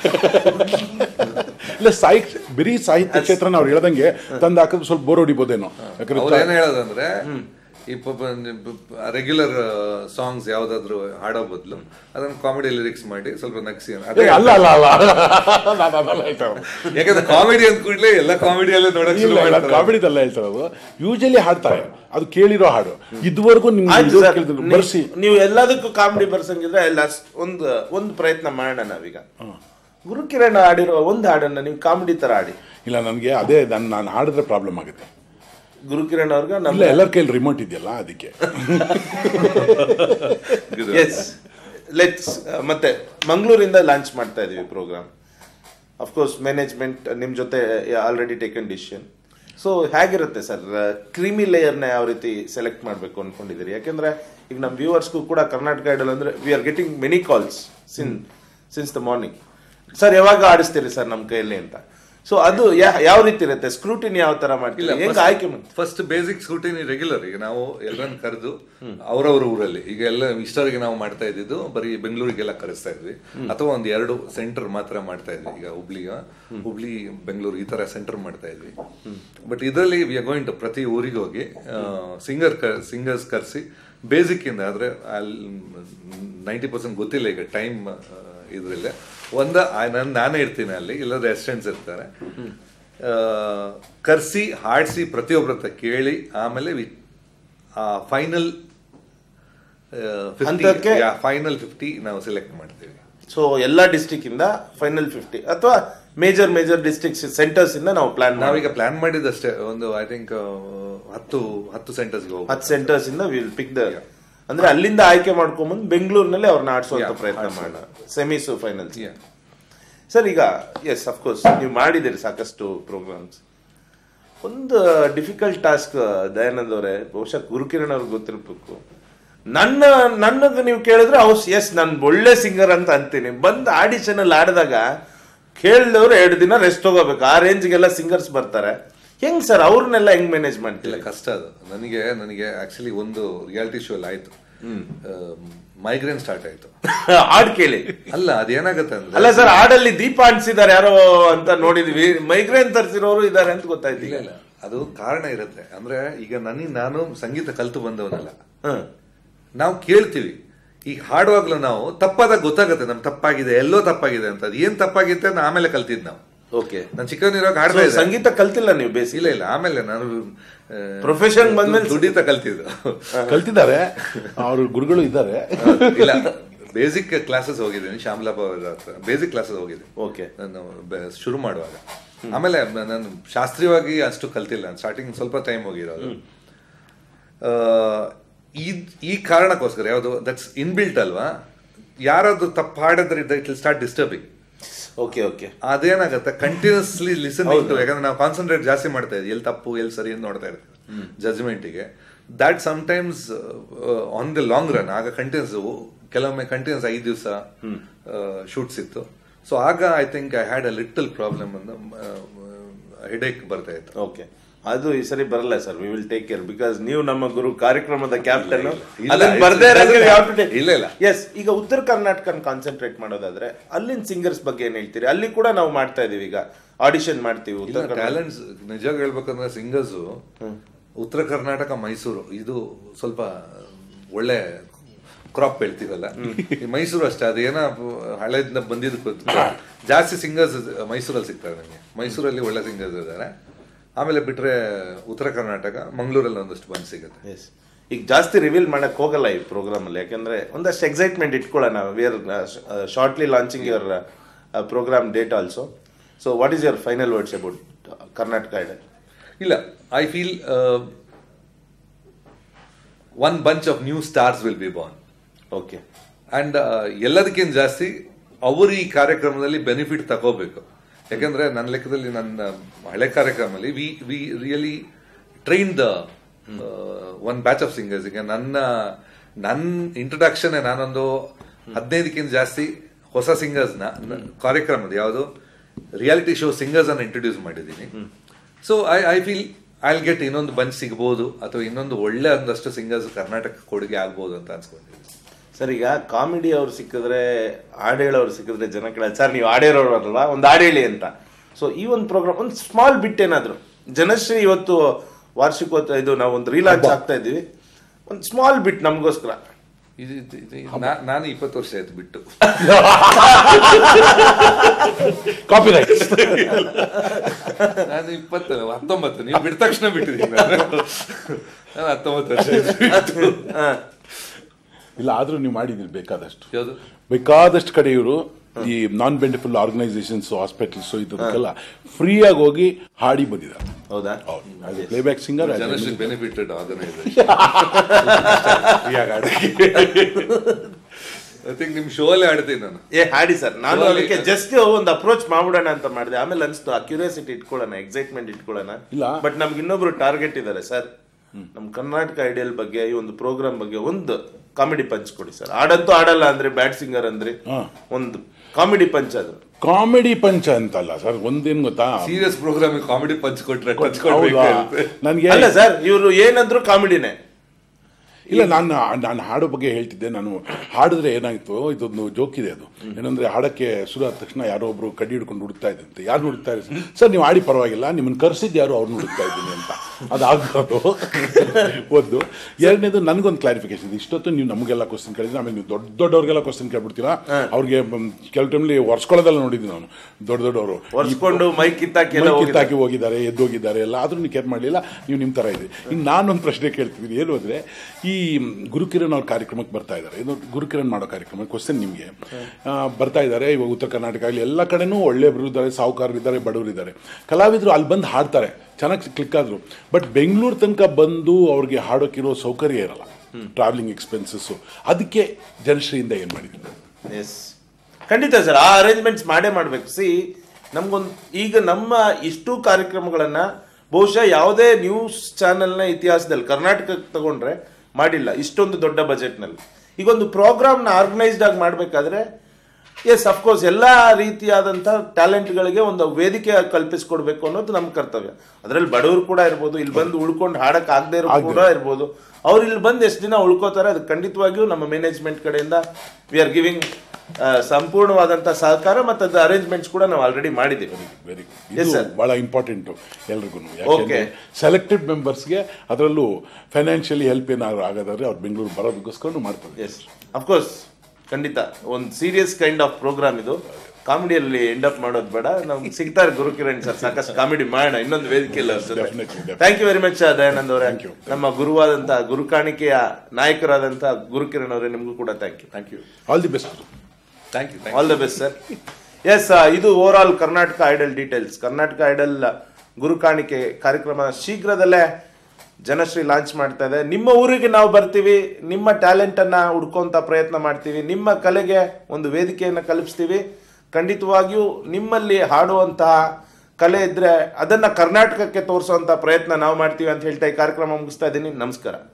ಇಲ್ಲ ಸಾಹಿತ್ಯ ಬರೀ ಸಾಹಿತ್ಯ ಕ್ಷೇತ್ರನ ಅವ್ರು ಹೇಳ್ದಂಗೆ ತಂದು ಹಾಕಿದ್ರೆ ಸ್ವಲ್ಪ ಬೋರ್ ಹೊಡಿಬೋದೇನೋ ಅವ್ರು ಯಾಕಂದ್ರೆ ಏನ್ ಹೇಳೋದಂದ್ರೆ ಈ ರೆಗ್ಯುಲರ್ ಸಾಂಗ್ಸ್ ಯಾವ್ದಾದ್ರು ಹಾಡೋ ಬದಲು ಅದನ್ನ ಕಾಮಿಡಿ ಲಿರಿಕ್ಸ್ ಮಾಡಿ ಸ್ವಲ್ಪ ನಗ್ಸಿ ಏ, ಅದೇ ಅಲ್ಲ ಅಲ್ಲ ಅಲ್ಲ ನಾನು ಅದಲ್ಲ ಹೇಳ್ತಾ ಇರೋದು. ಯಾಕಂದ್ರೆ ಕಾಮಿಡಿ ಅಂದ ಕೂಡಲೇ ಎಲ್ಲ ಕಾಮಿಡಿಯಲ್ಲೇ ನೋಡಕ್ ಶುರು ಇಲ್ಲ ಇಲ್ಲ ಮಾಡ್ತಾರೆ. ಕಾಮಿಡಿದಲ್ಲ ಹೇಳ್ತಾ ಇರೋದು ಯೂಶಲಿ ಹಾಡ್ತಾರೆ ಅದು ಕೇಳಿರೋ ಹಾಡು ಇದುವರೆಗೂ ನಿಮ್ಗೆ ಆಯ್ತು ಇದು ಸರ್ ಕೇಳಿದ್ರು ಬರ್ಸಿ ನೀವು ಎಲ್ಲದಕ್ಕೂ ಕಾಮಿಡಿ ಬರ್ಸಂಗಿದ್ರೆ ಎಲ್ಲ ಒಂದು ಒಂದು ಪ್ರಯತ್ನ ಮಾಡೋಣ ನಾವೀಗ ಗುರುಕಿರಣ್ ಆಡಿರೋ ಒಂದು ಹಾಡನ್ನ ನೀವು ಕಾಮಿಡಿ ತರ ಆಡಿ ಇಲ್ಲ ನನಗೆ ಅದೇ ನಾನು ನಾನು ಹಾಡಿದ್ರೆ ಪ್ರಾಬ್ಲಮ್ ಆಗುತ್ತೆ ಗುರುಕಿರಣ್ ಅವ್ರಿಗೆ ಇಲ್ಲ ನಮ್ಮ ಎಲ್ಲರ ಕೈಲಿ ರಿಮೋಟ್ ಇದೆಯಲ್ಲ ಅದಕ್ಕೆ ಎಸ್ ಲೆಟ್ಸ್ ಮತ್ತೆ ಮಂಗಳೂರಿಂದ ಲಾಂಚ್ ಮಾಡ್ತಾ ಇದೀವಿ ಪ್ರೋಗ್ರಾಮ್ ಅಫ್ಕೋರ್ಸ್ ಮ್ಯಾನೇಜ್ಮೆಂಟ್ ನಿಮ್ಮ ಜೊತೆ ಆಲ್ರೆಡಿ ಟೇಕನ್ ಡಿಸಿಷನ್ ಸೊ ಹೇಗಿರುತ್ತೆ ಸರ್ ಕ್ರೀಮಿ ಲೇಯರ್ನ ಯಾವ ರೀತಿ ಸೆಲೆಕ್ಟ್ ಮಾಡಬೇಕು ಅನ್ಕೊಂಡಿದ್ದೀರಿ ಯಾಕೆಂದ್ರೆ ಈಗ ನಮ್ಮ ವ್ಯೂವರ್ಸ್ಗೂ ಕೂಡ ಕರ್ನಾಟಕ ಐಡಲ್ ಅಂದ್ರೆ we are getting many calls sin since the morning sir ಯಾವಾಗ ಆಡಿಸ್ತೀರಿ ಸರ್ ನಮ್ಮ ಕೈಯಲ್ಲಿ ಅಂತ ಸೊ ಅದು ಯಾ- ಯಾವ ರೀತಿ ಇರುತ್ತೆ ಸ್ಕ್ರೂಟಿನಿ ಯಾವ ತರ ಮಾಡ್ತೀರಿ ಹೆಂಗ್ ಆಯ್ಕೆ ಮಾಡ್ತೀರಿ ಫಸ್ಟ್ ಬೇಸಿಕ್ ಸ್ಕೂಟಿನಿ ರೆಗ್ಯುಲರ್ ಈಗ ನಾವು ಎಲ್ಲರನ್ನ ಕರೆದು ಅವರವ್ರ ಊರಲ್ಲಿ ಈಗ ಎಲ್ಲ ಇಷ್ಟವರೆಗೆ ನಾವು ಮಾಡ್ತಾ ಇದ್ದಿದ್ದು ಬರೀ ಬೆಂಗಳೂರಿಗೆಲ್ಲ ಕರೆಸ್ತಾ ಇದ್ವಿ ಅಥವಾ ಒಂದ್ ಎರಡು ಸೆಂಟರ್ ಮಾತ್ರ ಮಾಡ್ತಾ ಇದ್ವಿ ಈಗ ಹುಬ್ಳಿಗ ಹುಬ್ಳಿ ಬೆಂಗಳೂರು ಈ ತರ ಸೆಂಟರ್ ಮಾಡ್ತಾ ಇದ್ವಿ ಬಟ್ ಇದರಲ್ಲಿ ವಿ ಆರ್ ಗೋಯಿಂಗ್ ಟು ಪ್ರತಿ ಊರಿಗೆ ಹೋಗಿ ಸಿಂಗರ್ ಸಿಂಗರ್ಸ್ ಕರೆಸಿ ಬೇಸಿಕ್ ಇಂದ ಆದ್ರೆ ನೈಂಟಿ ಪರ್ಸೆಂಟ್ ಗೊತ್ತಿಲ್ಲ ಈಗ ಟೈಮ್ ಇದ್ರಲ್ಲೇ ಒಂದ ಆ- ನಾನ್ ನಾನೇ ಇರ್ತೀನಿ ಅಲ್ಲಿ ಇಲ್ಲದ್ರೆ ಅಸಿಸ್ಟೆಂಟ್ಸ್ ಇರ್ತಾರೆ ಕರ್ಸಿ ಹಾಡಿಸಿ ಪ್ರತಿಯೊಬ್ಬರ ಹತ್ರ ಕೇಳಿ ಆಮೇಲೆ ಫೈನಲ್ ಹಂತಕ್ಕೆ? ಫೈನಲ್ ಫಿಫ್ಟಿ ನಾವು ಸೆಲೆಕ್ಟ್ ಮಾಡ್ತೀವಿ ಸೊ ಎಲ್ಲಾ ಡಿಸ್ಟಿಕ್ ಇಂದ ಫೈನಲ್ ಫಿಫ್ಟಿ ಅಥವಾ ಮೇಜರ್ ಮೇಜರ್ ಡಿಸ್ಟ್ರಿಕ್ಟ್ ಸೆಂಟರ್ಸ್ ಇಂದ ನಾವು ಪ್ಲಾನ್ ಮಾಡಿ ನಾವೀಗ ಪ್ಲಾನ್ ಮಾಡಿದಷ್ಟೇ ಒಂದು ಐ ಥಿಂಕ್ ಹತ್ತು ಹತ್ತು ಸೆಂಟರ್ಸ್ಗೆ ಹೋಗಿ ಹತ್ತು ಸೆಂಟರ್ಸ್ ಇಂದ ವಿಲ್ ಪಿಕ್ ದ ಅಂದ್ರೆ ಅಲ್ಲಿಂದ ಆಯ್ಕೆ ಮಾಡ್ಕೊಂಬಂದು ಬೆಂಗಳೂರಿನಲ್ಲಿ ಅವ್ರನ್ನ ಆಡ್ಸುವಂತ Yeah, ಪ್ರಯತ್ನ ಆಡ್ಸೋದು. ಮಾಡೋಣ ಸೆಮೀಸ್ ಫೈನಲ್ಸ್ Yeah. ಸರ್ ಈಗ ಎಸ್ ಅಫ್ಕೋರ್ಸ್ ನೀವು ಮಾಡಿದಿರಿ ಸಾಕಷ್ಟು ಪ್ರೋಗ್ರಾಮ್ಸ್ ಒಂದು ಡಿಫಿಕಲ್ಟ್ ಟಾಸ್ಕ್ ದಯಾನಂದ್ ಅವರೇ ಬಹುಶಃ ಗುರುಕಿರಣ್ ಅವ್ರಿಗೆ ಗೊತ್ತಿರ್ಬೇಕು ನನ್ನ ನನಗೆ ನೀವು ಕೇಳಿದ್ರೆ ಹೌಸ್ ಎಸ್ ನಾನು ಒಳ್ಳೆ ಸಿಂಗರ್ ಅಂತ ಅಂತೀನಿ ಬಂದು ಆಡಿಷನ್ ಅಲ್ಲಿ ಆಡಿದಾಗ ಕೇಳಿದವ್ರು ಎರಡು ದಿನ ರೆಸ್ಟ್ ತಗೋಬೇಕು ಆ ರೇಂಜ್ಗೆಲ್ಲ ಸಿಂಗರ್ಸ್ ಬರ್ತಾರೆ ಹೆಂಗ್ ಸರ್ ಅವ್ರನ್ನೆಲ್ಲ ಹೆಂಗ್ ಮ್ಯಾನೇಜ್ ಇಲ್ಲ ಮಾಡ್ತಿಲ್ಲ ಕಷ್ಟ ಅದು ನನಗೆ ನನಗೆ ಆಕ್ಚುಲಿ ಒಂದು ರಿಯಾಲಿಟಿ ಶೋ ಅಲ್ಲಿ ಆಯ್ತು ಮೈಗ್ರೇನ್ ಸ್ಟಾರ್ಟ್ ಆಯ್ತು ಹಾಡ್ ಕೇಳಿ ಅಲ್ಲ ಅದೇನಾಗತ್ತೆ ಅಂದ್ರೆ ಅಲ್ಲ ಸರ್ ಹಾಡಲ್ಲಿ ದೀಪ ಅನ್ಸಿದ್ದಾರೆ ಯಾರೋ ಅಂತ ನೋಡಿದ್ವಿ ಮೈಗ್ರೇನ್ ತರಿಸಿರೋರು ಇದಾರೆ ಅಂತ ಗೊತ್ತಾಯ್ತು ಇಲ್ಲ ಇಲ್ಲ ಅದು ಕಾರಣ ಇರುತ್ತೆ ಅಂದ್ರೆ ಈಗ ನನಗೆ ನಾನು ಸಂಗೀತ ಕಲ್ತು ಬಂದವನಲ್ಲ ಹ್ಮ್ ನಾವು ಕೇಳ್ತೀವಿ ಈಗ ಹಾಡುವಾಗ್ಲೂ ನಾವು ತಪ್ಪಾದಾಗ ಗೊತ್ತಾಗುತ್ತೆ ನಮ್ ತಪ್ಪಾಗಿದೆ ಎಲ್ಲೋ ತಪ್ಪಾಗಿದೆ ಅಂತ ಅದು ಏನ್ ತಪ್ಪಾಗಿತ್ತೆ ಅಂತ ಆಮೇಲೆ ಕಲ್ತಿದ್ ನಾವು ಓಕೆ ನಾನು ಚಿಕ್ಕವನಿರುವಾಗ ಹಾಡ್ತಾ ಇದ್ದೆ ಸಂಗೀತ ಕಲ್ತಿಲ್ಲ ನೀವು ಬೇಸಿ ಇಲ್ಲ ಇಲ್ಲ ಆಮೇಲೆ ನಾನು ಆ, Profession ಬಂದ್ಮೇಲೆ- ದುಡಿತ ಕಲ್ತಿದ್ದು ಕಲ್ತಿದ್ದಾರೆ ಅವ್ರ ಗುರುಗಳು ಇದ್ದಾರೆ ಇಲ್ಲ ಬೇಸಿಕ್ ಕ್ಲಾಸಸ್ ಹೋಗಿದ್ದೀನಿ ಶ್ಯಾಮಲಾಬ ಅವ್ರ ಹತ್ರ ಬೇಸಿಕ್ ಕ್ಲಾಸಸ್ ಹೋಗಿದ್ದೀನಿ ಓಕೆ ನಾನು ಬೆ- ಶುರು ಮಾಡುವಾಗ ಆಮೇಲೆ ನಾನು ಶಾಸ್ತ್ರೀಯವಾಗಿ ಅಷ್ಟು ಕಲ್ತಿಲ್ಲ ನಾನು ಸ್ಟಾರ್ಟಿಂಗ್ ಸ್ವಲ್ಪ ಟೈಮ್ ಹೋಗಿರೋದು ಆ, ಈ ಈ ಕಾರಣಕ್ಕೋಸ್ಕರ ಯಾವುದು ದಟ್ಸ್ ಇನ್ಬಿಲ್ಟ್ ಅಲ್ವಾ ಯಾರಾದ್ರೂ ತಪ್ಪು ಹಾಡಿದ್ರೆ it will start disturbing okay okay ಅದೇನಾಗತ್ತೆ ಕಂಟಿನ್ಯೂಸ್ಲಿ ಲಿಸನಿಂಗ್ ಟು ಯಾಕಂದ್ರೆ ನಾವು ಕಾನ್ಸಂಟ್ರೇಟ್ ಜಾಸ್ತಿ ಮಾಡ್ತಾ ಇದ್ವಿ ಎಲ್ಲಿ ತಪ್ಪು ಎಲ್ಲಿ ಸರಿ ಅಂತ ನೋಡ್ತಾ ಇರ್ತೀವಿ ಜಜ್ಮೆಂಟಿಗೆ that sometimes on the long run ಆಗ ಕಂಟಿನ್ಯೂಸ್ ಕೆಲವೊಮ್ಮೆ ಕಂಟಿನ್ಯೂಸ್ ಐದು ದಿವಸ ಶೂಟ್ಸ್ ಇತ್ತು ಸೊ ಆಗ I think I had a little problem ಅನ್ನು ಹೆಡೇಕ್ ಬರ್ತಾ ಇತ್ತು ಓಕೆ ಅದು ಈ ಸರಿ ಬರಲ್ಲ sir we will take care because ನೀವು ನಮ್ಮ ಗುರು ಕಾರ್ಯಕ್ರಮದ ಕ್ಯಾಪ್ಟನ್ ಇಲ್ಲ, ಅದನ್ನ it's- ಬರ್ದೇ it ಇಲ್ಲ, ಇಲ್ಲ. ಎಸ್ ಈಗ ಉತ್ತರ ಕರ್ನಾಟಕ ಕಾನ್ಸಂಟ್ರೇಟ್ ಮಾಡೋದಾದ್ರೆ ಅಲ್ಲಿನ ಸಿಂಗರ್ಸ್ ಬಗ್ಗೆ ಏನ್ ಹೇಳ್ತೀರಿ ಅಲ್ಲಿ ಕೂಡ ನಾವು ಮಾಡ್ತಾ ಇದೀವಿ ಈಗ ಆಡಿಷನ್ ಮಾಡ್ತೀವಿ ಉತ್ತರ ಕರ್ನಾಟಕ ಟ್ಯಾಲೆಂಟ್ಸ್ ನಿಜ ಹೇಳ್ಬೇಕಂದ್ರೆ ಸಿಂಗರ್ಸ್ ಉತ್ತರ ಕರ್ನಾಟಕ ಮೈಸೂರು ಇದು ಸ್ವಲ್ಪ ಒಳ್ಳೆ ಕ್ರಾಪ್ ಬೆಳ್ತೀವಲ್ಲ ಈ ಮೈಸೂರು ಅಷ್ಟೇ ಅದೇನ ಹಳೆದಿಂದ ಬಂದಿದ್ದು ಜಾಸ್ತಿ ಸಿಂಗರ್ಸ್ ಮೈಸೂರಲ್ಲಿ ಸಿಗ್ತಾರೆ ನನಗೆ ಮೈಸೂರಲ್ಲಿ ಒಳ್ಳೆ ಸಿಂಗರ್ಸ್ ಇದ್ದಾರೆ ಆಮೇಲೆ ಬಿಟ್ರೆ ಉತ್ತರ ಕರ್ನಾಟಕ ಮಂಗಳೂರಲ್ಲಿ ಒಂದಷ್ಟು ಬಂದು ಸಿಗುತ್ತೆ ಎಸ್ ಈಗ ಜಾಸ್ತಿ ರಿವೀಲ್ ಮಾಡಕ್ ಹೋಗಲ್ಲ ಈ ಪ್ರೋಗ್ರಾಮ್ ಅಲ್ಲಿ ಯಾಕಂದ್ರೆ ಒಂದಷ್ಟು ಎಕ್ಸೈಟ್ಮೆಂಟ್ ಇಟ್ಕೊಳ್ಳೋಣ we are shortly launching your programme date also so what is your final words about Karnataka idol ಇಲ್ಲ I feel one bunch of new stars will be born okay and ಎಲ್ಲದಕ್ಕಿಂತ ಜಾಸ್ತಿ ಅವರು ಈ ಕಾರ್ಯಕ್ರಮದಲ್ಲಿ ಬೆನಿಫಿಟ್ ತಗೋಬೇಕು ಯಾಕಂದ್ರೆ ನನ್ನ ಲೆಕ್ಕದಲ್ಲಿ ನನ್ನ ಹಳೆ ಕಾರ್ಯಕ್ರಮದಲ್ಲಿ we we really train the one batch of singers ಈಗ ನನ್ನ ನನ್ನ ಇಂಟ್ರೊಡಕ್ಷನ್ ನಾನೊಂದು ಹದಿನೈದಕ್ಕಿಂತ ಜಾಸ್ತಿ ಹೊಸ ಸಿಂಗರ್ಸ್ ನ ಕಾರ್ಯಕ್ರಮದ ಯಾವುದು ರಿಯಾಲಿಟಿ ಶೋ ಸಿಂಗರ್ಸ್ ಅನ್ನು ಇಂಟ್ರೊಡ್ಯೂಸ್ ಮಾಡಿದ್ದೀನಿ so I I feel I get ಇನ್ನೊಂದು ಬಂಚ್ ಸಿಗ್ಬೋದು ಅಥವಾ ಇನ್ನೊಂದು ಒಳ್ಳೆ ಒಂದಷ್ಟು ಸಿಂಗರ್ಸ್ ಕರ್ನಾಟಕ ಕೊಡುಗೆ ಆಗ್ಬೋದು ಅಂತ ಅನ್ಸ್ಕೊಂಡಿದ್ದೀನಿ ಸರ್ ಈಗ ಕಾಮಿಡಿ ಅವ್ರು ಸಿಕ್ಕಿದ್ರೆ ಹಾಡು ಹೇಳೋರು ಸಿಕ್ಕಿದ್ರೆ ಜನ ಕೇಳೋದು ಸರ್ ನೀವು ಹಾಡೇರೋರು ಅಲ್ವಾ ಒಂದು ಹಾಡು ಹೇಳಿ ಅಂತ ಸೊ ಈ ಒಂದು ಪ್ರೋಗ್ರಾಮ್ ಒಂದು ಸ್ಮಾಲ್ ಬಿಟ್ ಏನಾದ್ರು ಜನಶ್ರೀ ಇವತ್ತು ವಾರ್ಷಿಕೋತ್ಸವ ಇದು ನಾವು ಒಂದು ರೀಲಾಂಚ್ ಆಗ್ತಾ ಇದೀವಿ ಒಂದು ಸ್ಮಾಲ್ ಬಿಟ್ ನಮಗೋಸ್ಕರ ಇದು ಇದು- ಇದು- ಇದು ನಾ- ನಾನು ಇಪ್ಪತ್ತು ವರ್ಷ ಆಯ್ತು ಬಿಟ್ಟು ಕಾಪಿ ರೈಟ್ ನಾನು ಇಪ್ಪತ್ತು ಹತ್ತೊಂಬತ್ತು ನೀವು ಬಿಟ್ಟ ತಕ್ಷಣ ಬಿಟ್ಟಿದ್ದೀನಿ ನಾನು ನಾನು ಹತ್ತೊಂಬತ್ತು ವರ್ಷ ಆಯ್ತು ಬಿಟ್ಟು. ಇಲ್ಲ ಆದ್ರೂ ನೀವು ಮಾಡಿದ್ರಿ ಬೇಕಾದಷ್ಟು ಯಾವುದು ಬೇಕಾದಷ್ಟು ಕಡೆ ಇವರು ಈ ನಾನ್ ಬೆನಿಫಿಲ್ ಆರ್ಗನೈಸೇಷನ್ಸ್ ಹಾಸ್ಪಿಟಲ್ಸ್ ಇದಕ್ಕೆಲ್ಲ ಫ್ರೀಯಾಗಿ ಹೋಗಿ ಹಾಡಿ ಬಂದಿದ್ದಾರೆ ಹೌದಾ playback singer Janashree benefited organisation I think ನಿಮ್ ಶೋ ಅಲ್ಲೇ ಆಡ್ತೀನಿ ನಾನು ಏ ಹಾಡಿ ಸರ್ ನಾನು Slowly. ಅದಕ್ಕೆ ಜಸ್ಟ್ ಒಂದು ಅಪ್ರೋಚ್ ಮಾಡ್ಬಿಡೋಣ ಅಂತ ಮಾಡಿದೆ ಆಮೇಲೆ ಅನ್ಸ್ತು ಆ ಕ್ಯೂರಿಯಾಸಿಟಿ ಇಟ್ಕೊಳ್ಳೋಣ ಎಕ್ಸೈಟ್ಮೆಂಟ್ ಇಟ್ಕೊಳ್ಳೋಣ ಇಲ್ಲ. ಬಟ್ ನಮ್ಗೆ ಇನ್ನೊಬ್ರು ಟಾರ್ಗೆಟ್ ಇದ್ದಾರೆ ಸರ್ ನಮ್ ಕರ್ನಾಟಕ ಐಡಿಯಲ್ ಬಗ್ಗೆ ಈ ಒಂದು ಪ್ರೋಗ್ರಾಮ್ ಬಗ್ಗೆ ಒಂದು ಕಾಮಿಡಿ ಪಂಚ್ ಕೊಡಿ ಸರ್ ಆಡಂತೂ ಆಡಲ್ಲ ಅಂದ್ರೆ ಬ್ಯಾಡ್ ಸಿಂಗರ್ ಅಂದ್ರೆ ಹಾ. ಒಂದು ಕಾಮಿಡಿ ಪಂಚ್ ಅದು ಕಾಮಿಡಿ ಪಂಚ ಅಂತಲ್ಲ ಸರ್ ಒಂದೇನ್ ಗೊತ್ತಾ ಸೀರಿಯಸ್ ಪ್ರೋಗ್ರಾಮ್ ಕಾಮಿಡಿ ಪಂಚ್ ಕೊಟ್ರೆ ಟಚ್ ಹೌದಾ ಕೊಡ್ಬೇಕಾಗುತ್ತೆ ನನ್ಗೆ ಅಲ್ಲ ಸರ್ ಇವರು ಏನಂದ್ರು ಕಾಮಿಡಿನೇ ಇಲ್ಲ ನಾನು ನಾನು ಹಾಡೋ ಬಗ್ಗೆ ಹೇಳ್ತಿದ್ದೆ ನಾನು ಹಾಡಿದ್ರೆ ಏನಾಯ್ತು ಇದೊಂದು ಜೋಕ್ ಇದೆ ಅದು ಏನಂದ್ರೆ ಹಾಡಕ್ಕೆ ಶುರು ಆದ ತಕ್ಷಣ ಯಾರೋ ಒಬ್ರು ಕಡ್ಡಿ ಹಿಡ್ಕೊಂಡು ಹುಡುಕ್ತಾ ಇದ್ದಂತೆ ಯಾರು ಹುಡುಕ್ತಾ ಇದ್ದಾರೆ ಸರ್ ನೀವು ಹಾಡಿ ಪರವಾಗಿಲ್ಲ ನಿಮ್ಮನ್ನ ಕರ್ಸಿದ್ದು ಯಾರು ಅವ್ರನ್ನ ಹುಡುಕ್ತಾ ಇದ್ದೀನಿ ಅಂತ ಅದಾಗೋದು ಒಂದು ಎರಡನೇದು ನನಗೊಂದು ಕ್ಲಾರಿಫಿಕೇಶನ್ ಇದೆ ಇಷ್ಟೊತ್ತು ನೀವು ನಮಗೆಲ್ಲ ಕ್ವಶನ್ ಕೇಳಿದ್ರೆ ಆಮೇಲೆ ನೀವು ದೊಡ್ಡ ದೊಡ್ಡವ್ರಿಗೆಲ್ಲ ಕ್ವಶನ್ ಕೇಳ್ಬಿಡ್ತೀರಾ ಅವ್ರಿಗೆ ಮ್, ಕೆಲವು ಟೈಮ್ಲಿ ಒರ್ಸ್ಕೊಳ್ಳೋದೆಲ್ಲ ನೋಡಿದ್ದೀನಿ ನಾನು ದೊಡ್ಡ ದೊಡ್ಡವರು ಒರ್ಸ್ಕೊಂಡು ಮೈಕ್ ಕಿತ್ತಾಕಿ ಎಲ್ಲ ಮೈ ಹೋಗಿದ್ದಾರೆ. ಕಿತ್ತಾಕಿ ಹೋಗಿದ್ದಾರೆ ಎದ್ದೋಗಿದ್ದಾರೆ ಎಲ್ಲ ಆದ್ರೂ ನೀವು ಕೇರ್ ಮಾಡಲಿಲ್ಲ ನೀವು ನಿಮ್ಮ ಥರ ಇದೆ ಇನ್ನು ನಾನೊಂದು ಪ್ರಶ್ನೆ ಕೇಳ್ತಿದ್ದೀನಿ ಏನು ಅಂದರೆ ಈ ಗುರುಕಿರಣ್ ಅವ್ರ ಕಾರ್ಯಕ್ರಮಕ್ಕೆ ಬರ್ತಾ ಇದ್ದಾರೆ ಇದು ಗುರುಕಿರಣ್ ಮಾಡೋ ಕಾರ್ಯಕ್ರಮ ಕ್ವಶನ್ ನಿಮಗೆ ಬರ್ತಾ ಇದ್ದಾರೆ ಇವಾಗ ಉತ್ತರ ಕರ್ನಾಟಕ ಆಗಲಿ ಎಲ್ಲ ಕಡೆನೂ ಒಳ್ಳೆಯವರು ಇದ್ದಾರೆ ಸಾಹುಕಾರರಿದ್ದಾರೆ ಬಡವರಿದ್ದಾರೆ ಕಲಾವಿದರು ಅಲ್ಲಿ ಬಂದು ಹಾಡ್ತಾರೆ ಚೆನ್ನಾಗಿ ಕ್ಲಿಕ್ ಆದರು ಬಟ್ ಬೆಂಗಳೂರು ತನಕ ಬಂದು ಅವ್ರಿಗೆ ಹಾಡೋಕ್ಕಿರೋ ಸೌಕರ್ಯ ಇರಲ್ಲ ಟ್ರಾವೆಲಿಂಗ್ ಎಕ್ಸ್ಪೆನ್ಸಸ್ಸು ಅದಕ್ಕೆ ಜನಶ್ರೀಯಿಂದ ಏನು ಮಾಡಿದ್ರು ಎಸ್ ಖಂಡಿತ ಸರ್ ಆ ಅರೇಂಜ್ಮೆಂಟ್ಸ್ ಮಾಡೇ ಮಾಡ್ಬೇಕು ಸಿ ನಮ್ಗೊಂದು ಈಗ ನಮ್ಮ ಇಷ್ಟು ಕಾರ್ಯಕ್ರಮಗಳನ್ನ ಬಹುಶಃ ಯಾವುದೇ ನ್ಯೂಸ್ ಚಾನೆಲ್ನ ಇತಿಹಾಸದಲ್ಲಿ ಕರ್ನಾಟಕಕ್ಕೆ ತಗೊಂಡ್ರೆ ಮಾಡಿಲ್ಲ ಇಷ್ಟೊಂದು ದೊಡ್ಡ ಬಜೆಟ್ನಲ್ಲಿ ಈಗ ಒಂದು ಪ್ರೋಗ್ರಾಮ್ನ ಆರ್ಗನೈಸ್ಡ್ ಆಗಿ ಮಾಡಬೇಕಾದ್ರೆ ಎಸ್ ಅಫ್ಕೋರ್ಸ್ ಎಲ್ಲ ರೀತಿಯಾದಂಥ ಟ್ಯಾಲೆಂಟ್ಗಳಿಗೆ ಒಂದು ವೇದಿಕೆ ಕಲ್ಪಿಸ್ಕೊಡ್ಬೇಕು ಅನ್ನೋದು ನಮ್ಮ ಕರ್ತವ್ಯ ಅದರಲ್ಲಿ ಬಡವರು ಕೂಡ ಇರ್ಬೋದು ಇಲ್ಲಿ ಬಂದು ಉಳ್ಕೊಂಡು ಹಾಡಕ್ ಆಗದೆ ಇರೋ ಕೂಡ ಇರ್ಬೋದು ಅವ್ರು ಇಲ್ಲಿ ಬಂದು ಎಷ್ಟು ದಿನ ಉಳ್ಕೋತಾರೆ ಅದು ಖಂಡಿತವಾಗಿಯೂ ನಮ್ಮ ಮ್ಯಾನೇಜ್ಮೆಂಟ್ ಕಡೆಯಿಂದ ವಿ ಆರ್ ಗಿವಿಂಗ್ ಸಂಪೂರ್ಣವಾದಂಥ ಸಹಕಾರ ಮತ್ತು ಅದು ಅರೇಂಜ್ಮೆಂಟ್ಸ್ ಕೂಡ ನಾವು ಆಲ್ರೆಡಿ ಮಾಡಿದ್ದೀವಿ ವೆರಿ Yes, ಇದು sir. ಬಹಳ ಇಂಪಾರ್ಟೆಂಟು ಎಲ್ರಿಗೂ Okay. ಸೆಲೆಕ್ಟೆಡ್ ಮೆಂಬರ್ಸ್ಗೆ ಅದರಲ್ಲೂ ಫೈನಾನ್ಷಿಯಲಿ ಹೆಲ್ಪ್ ಏನಾದ್ರು ಆಗೋದಾದ್ರೆ ಅವ್ರು ಬೆಂಗಳೂರು ಬರೋದಕ್ಕೋಸ್ಕರ ಮಾಡ್ತಾರೆ ಎಸ್ ಅಫ್ಕೋರ್ಸ್ ಖಂಡಿತ ಒಂದು ಸೀರಿಯಸ್ ಕೈಂಡ್ ಆಫ್ ಪ್ರೋಗ್ರಾಮ್ ಇದು ಕಾಮಿಡಿಯಲ್ಲಿ ಎಂಡ್ ಅಪ್ ಮಾಡೋದು ಬೇಡ ನಮ್ಗೆ ಸಿಗ್ತಾರೆ ಗುರುಕಿರಣ್ ಸರ್ ಸಾಕಷ್ಟು ಕಾಮಿಡಿ ಮಾಡೋಣ ಇನ್ನೊಂದು ವೇದಿಕೆ ಇಲ್ಲ Definitely, definitely. Thank you very much Dayanand ಅವರೇ Thank you. ನಮ್ಮ ಗುರುವಾದಂತ ಗುರುಕಾಣಿಕೆಯ ನಾಯಕರಾದಂತ ಗುರುಕಿರಣ್ ಅವರೇ ನಿಮಗೂ ಕೂಡ thank you thank you all the best thank you all the best sir yes ಇದು over all Karnataka idol details Karnataka idol Gurukanike ಕಾರ್ಯಕ್ರಮ ಶೀಘ್ರದಲ್ಲೇ ಜನಶ್ರೀ ಲಾಂಚ್ ಮಾಡ್ತಾ ಇದೆ ನಿಮ್ಮ ಊರಿಗೆ ನಾವು ಬರ್ತೀವಿ ನಿಮ್ಮ ಟ್ಯಾಲೆಂಟ್ ಅನ್ನ ಹುಡ್ಕೊಂತ ಪ್ರಯತ್ನ ಮಾಡ್ತೀವಿ ನಿಮ್ಮ ಕಲೆಗೆ ಒಂದು ವೇದಿಕೆಯನ್ನು ಕಲ್ಪಿಸ್ತೀವಿ ಖಂಡಿತವಾಗಿಯೂ ನಿಮ್ಮಲ್ಲಿ ಹಾಡುವಂತಹ ಕಲೆ ಇದ್ರೆ ಅದನ್ನ ಕರ್ನಾಟಕಕ್ಕೆ ತೋರಿಸುವಂತ ಪ್ರಯತ್ನ ನಾವು ಮಾಡ್ತೀವಿ ಅಂತ ಹೇಳ್ತಾ ಈ ಕಾರ್ಯಕ್ರಮ ಮುಗಿಸ್ತಾ ಇದ್ದೀನಿ ನಮಸ್ಕಾರ